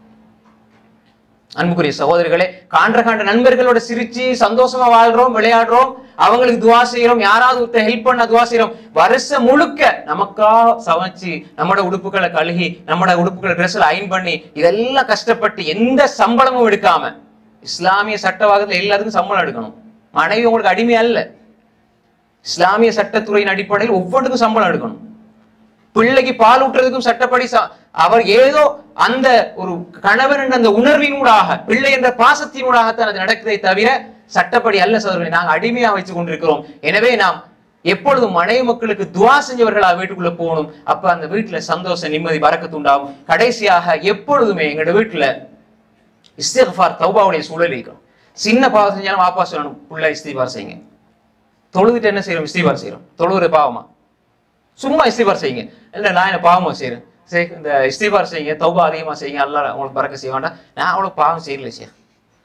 அன்புக்குரிய சகோதரிகளே காண்ற காண்ற நண்பர்களோட சிரிச்சு சந்தோஷமா வாழ்றோம் விளையாடுறோம் அவங்களுக்கு துவா செய்யறோம் யாராவது ஹெல்ப் பண்ண துவா செய்யறோம் வருஷம் முழுக்க நமக்கா சமைச்சு நம்மட உடுப்புகளை கழுகி நம்மட உடுப்புகளை ட்ரெஸ்ல அயன் பண்ணி இதெல்லாம் கஷ்டப்பட்டு எந்த சம்பளமும் எடுக்காம இஸ்லாமிய சட்டவாகத்துல எல்லாத்துக்கும் சம்பளம் எடுக்கணும் மனைவி உங்களுக்கு அடிமை அல்ல இஸ்லாமிய சட்டத்துறையின் அடிப்படையில் ஒவ்வொன்றுக்கும் சம்பளம் எடுக்கணும் பிள்ளைக்கு பால் ஊட்டுறதுக்கும் சட்டப்படி ச- அவர் ஏதோ அந்த ஒரு கணவன் என்ற அந்த உணர்வினூடாக பிள்ளை என்ற பாசத்தினூடாகத்தான் அது நடக்குதே தவிர சட்டப்படி அல்ல சோதரனை நாங்கள் அடிமையா வச்சு கொண்டிருக்கிறோம் எனவே நாம் எப்பொழுதும் மனைவி மக்களுக்கு துவா செஞ்சவர்களா வீட்டுக்குள்ள போகணும் அப்ப அந்த வீட்டுல சந்தோஷம் நிம்மதி வரக்கத்து உண்டாகும் கடைசியாக எப்பொழுதுமே எங்களோட வீட்டுல இஸ்திஃபார் தௌபாவுடைய சூழல் இருக்கணும் சின்ன பாவம் செஞ்சாலும் வாப்பா சொல்லணும் புள்ள இஸ்திஃபார் செய்யுங்க தொழுதுட்டு என்ன செய்யறோம் இஸ்திஃபார் செய்யறோம் தொழுகிற பாவமா சும்மா இஸ்திஃபார் செய்யுங்க இல்ல நான் என்ன பாவமா செய்யறேன் சரி இந்த இஸ்திஃபார் செய்யுங்க தௌபா அதிகமா செய்யுங்க அல்லாஹ் உங்களுக்கு பறக்க செய்ய வேண்டாம் நான் அவ்வளவு பாவம் செய்யல சார்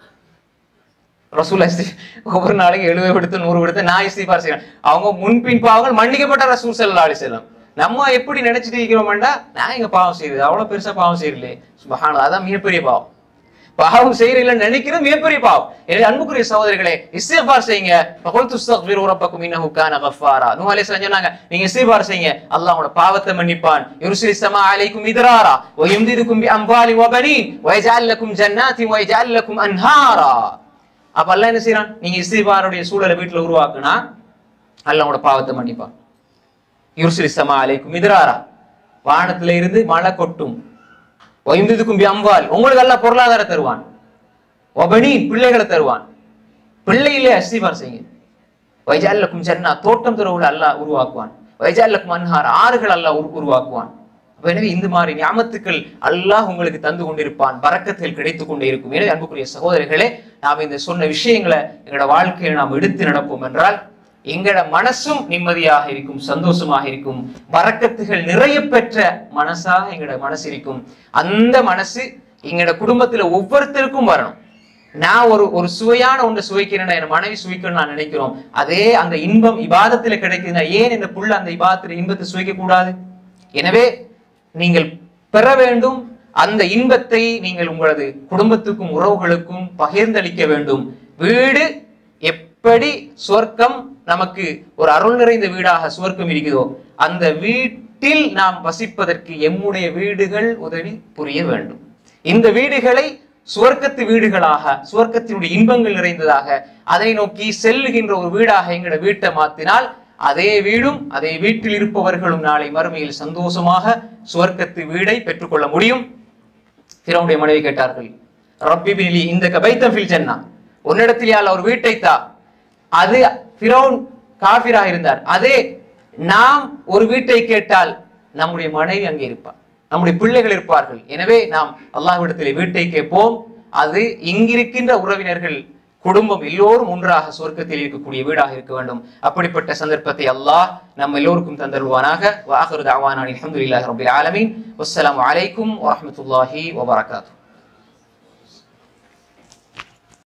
ரசூல் இஸ்தி ஒவ்வொரு நாளைக்கு எழுபது விடுத்து நூறு விடுத்து நான் இஸ்திஃபார் செய்யறேன் அவங்க முன்பின் பாவங்கள் மன்னிக்கப்பட்ட ரசூல் ஸல்லல்லாஹு அலைஹி வஸல்லம் நம்ம எப்படி நினைச்சிட்டு இருக்கிறோம்டா நான் இங்க பாவம் செய்யுது அவ்வளவு பெருசா பாவம் செய்யலையே சுபஹானல்லாஹ் அதான் மிகப்பெரிய பாவம் பாவம் செய்யறீங்களா நினைக்கிறது மிகப்பெரிய பாவம் எனவே அன்புக்குரிய சகோதரிகளே இஸ்திஃபார் செய்யுங்க ஃபகுல் துஸ்தக்பிரு ரப்பக்கும் இன்னஹு கான கஃபாரா நூஹ் அலைஹிஸ்ஸலாம் சொன்னாங்க நீங்க இஸ்திஃபார் செய்யுங்க அல்லாஹ் உங்களோட பாவத்தை மன்னிப்பான் யுர்சிலி ஸமா அலைக்கும் இத்ராரா வ யும்திதுக்கும் பி அம்வாலி வ பனீன் வ யஜ்அல் லக்கும் ஜன்னாத்தி வ யஜ்அல் லக்கும் அன்ஹாரா அப்ப அல்லாஹ் என்ன செய்றான் நீங்க இஸ்திஃபாருடைய சூழலை வீட்டுல உருவாக்குனா அல்லாஹ் உங்களோட பாவத்தை மன்னிப்பான் யுர்சிலி ஸமா அலைக்கும் இத்ராரா வானத்துல இருந்து மழை கொட்டும் ஒய்ந்ததுக்கும் அம்பால் உங்களுக்கு எல்லாம் பொருளாதாரம் தருவான் ஒபனி பிள்ளைகளை தருவான் பிள்ளையிலே அஸ்திபார் செய்யுங்க வைஜாலக்கும் ஜன்னா தோட்டம் துறவுல அல்லாஹ் உருவாக்குவான் வைஜாலக்கும் அன்ஹார் ஆறுகள் அல்லாஹ் உரு- உருவாக்குவான் அப்ப எனவே இந்த மாதிரி ஞாபகத்துக்கள் அல்லாஹ் உங்களுக்கு தந்து கொண்டிருப்பான் பறக்கத்தில் கிடைத்துக் கொண்டே இருக்கும் எனவே அன்புக்குரிய சகோதரர்களே நாம் இந்த சொன்ன விஷயங்களை எங்களோட வாழ்க்கையை நாம் எடுத்து நடப்போம் என்றால் எங்களோட மனசும் நிம்மதியாக இருக்கும் சந்தோஷமாக இருக்கும் பறக்கத்துகள் நிறைய பெற்ற மனசாக எங்களோட மனசு இருக்கும் அந்த மனசு எங்களோட குடும்பத்துல ஒவ்வொருத்தருக்கும் வரணும் நான் ஒரு ஒரு சுவையான ஒன்றை சுவைக்கிறேன் என் மனைவி சுவைக்கணும்னு நான் நினைக்கிறோம் அதே அந்த இன்பம் இபாதத்துல கிடைக்குதுன்னா ஏன் இந்த புள்ள அந்த இபாதத்துல இன்பத்தை சுவைக்க கூடாது எனவே நீங்கள் பெற வேண்டும் அந்த இன்பத்தை நீங்கள் உங்களது குடும்பத்துக்கும் உறவுகளுக்கும் பகிர்ந்தளிக்க வேண்டும் வீடு எப்படி சொர்க்கம் நமக்கு ஒரு அருள் நிறைந்த வீடாக சுவர்க்கம் இருக்குதோ அந்த வீட்டில் நாம் வசிப்பதற்கு எம்முடைய வீடுகள் உதவி புரிய வேண்டும் இந்த வீடுகளை சுவர்க்கத்து வீடுகளாக சுவர்க்கத்தினுடைய இன்பங்கள் நிறைந்ததாக அதை நோக்கி செல்லுகின்ற ஒரு வீடாக எங்களோட வீட்டை மாத்தினால் அதே வீடும் அதே வீட்டில் இருப்பவர்களும் நாளை மறுமையில் சந்தோஷமாக சுவர்க்கத்து வீடை பெற்றுக்கொள்ள முடியும் பிறவுடைய மனைவி கேட்டார்கள் ரப்பி பினிலி இந்த கபைத்தம் ஃபில் ஜன்னா உன்னிடத்தில் யாழ் ஒரு வீட்டை தா அது ஃபிரௌன் காஃபிராக இருந்தார் அதே நாம் ஒரு வீட்டை கேட்டால் நம்முடைய மனைவி அங்கே இருப்பார் நம்முடைய பிள்ளைகள் இருப்பார்கள் எனவே நாம் அல்லாஹ்விடத்திலே வீட்டை கேட்போம் அது இங்கிருக்கின்ற உறவினர்கள் குடும்பம் எல்லோரும் ஒன்றாக சொர்க்கத்தில் இருக்கக்கூடிய வீடாக இருக்க வேண்டும் அப்படிப்பட்ட சந்தர்ப்பத்தை அல்லாஹ் நம்ம எல்லோருக்கும் தந்தருவானாக வாஹரு தாவானான் அல்ஹம்துலில்லாஹி ரப்பில் ஆலமீன் வஸ்ஸலாமு அலைக்கும் வரஹ்மத்துல்லாஹி வபரகாத்துஹு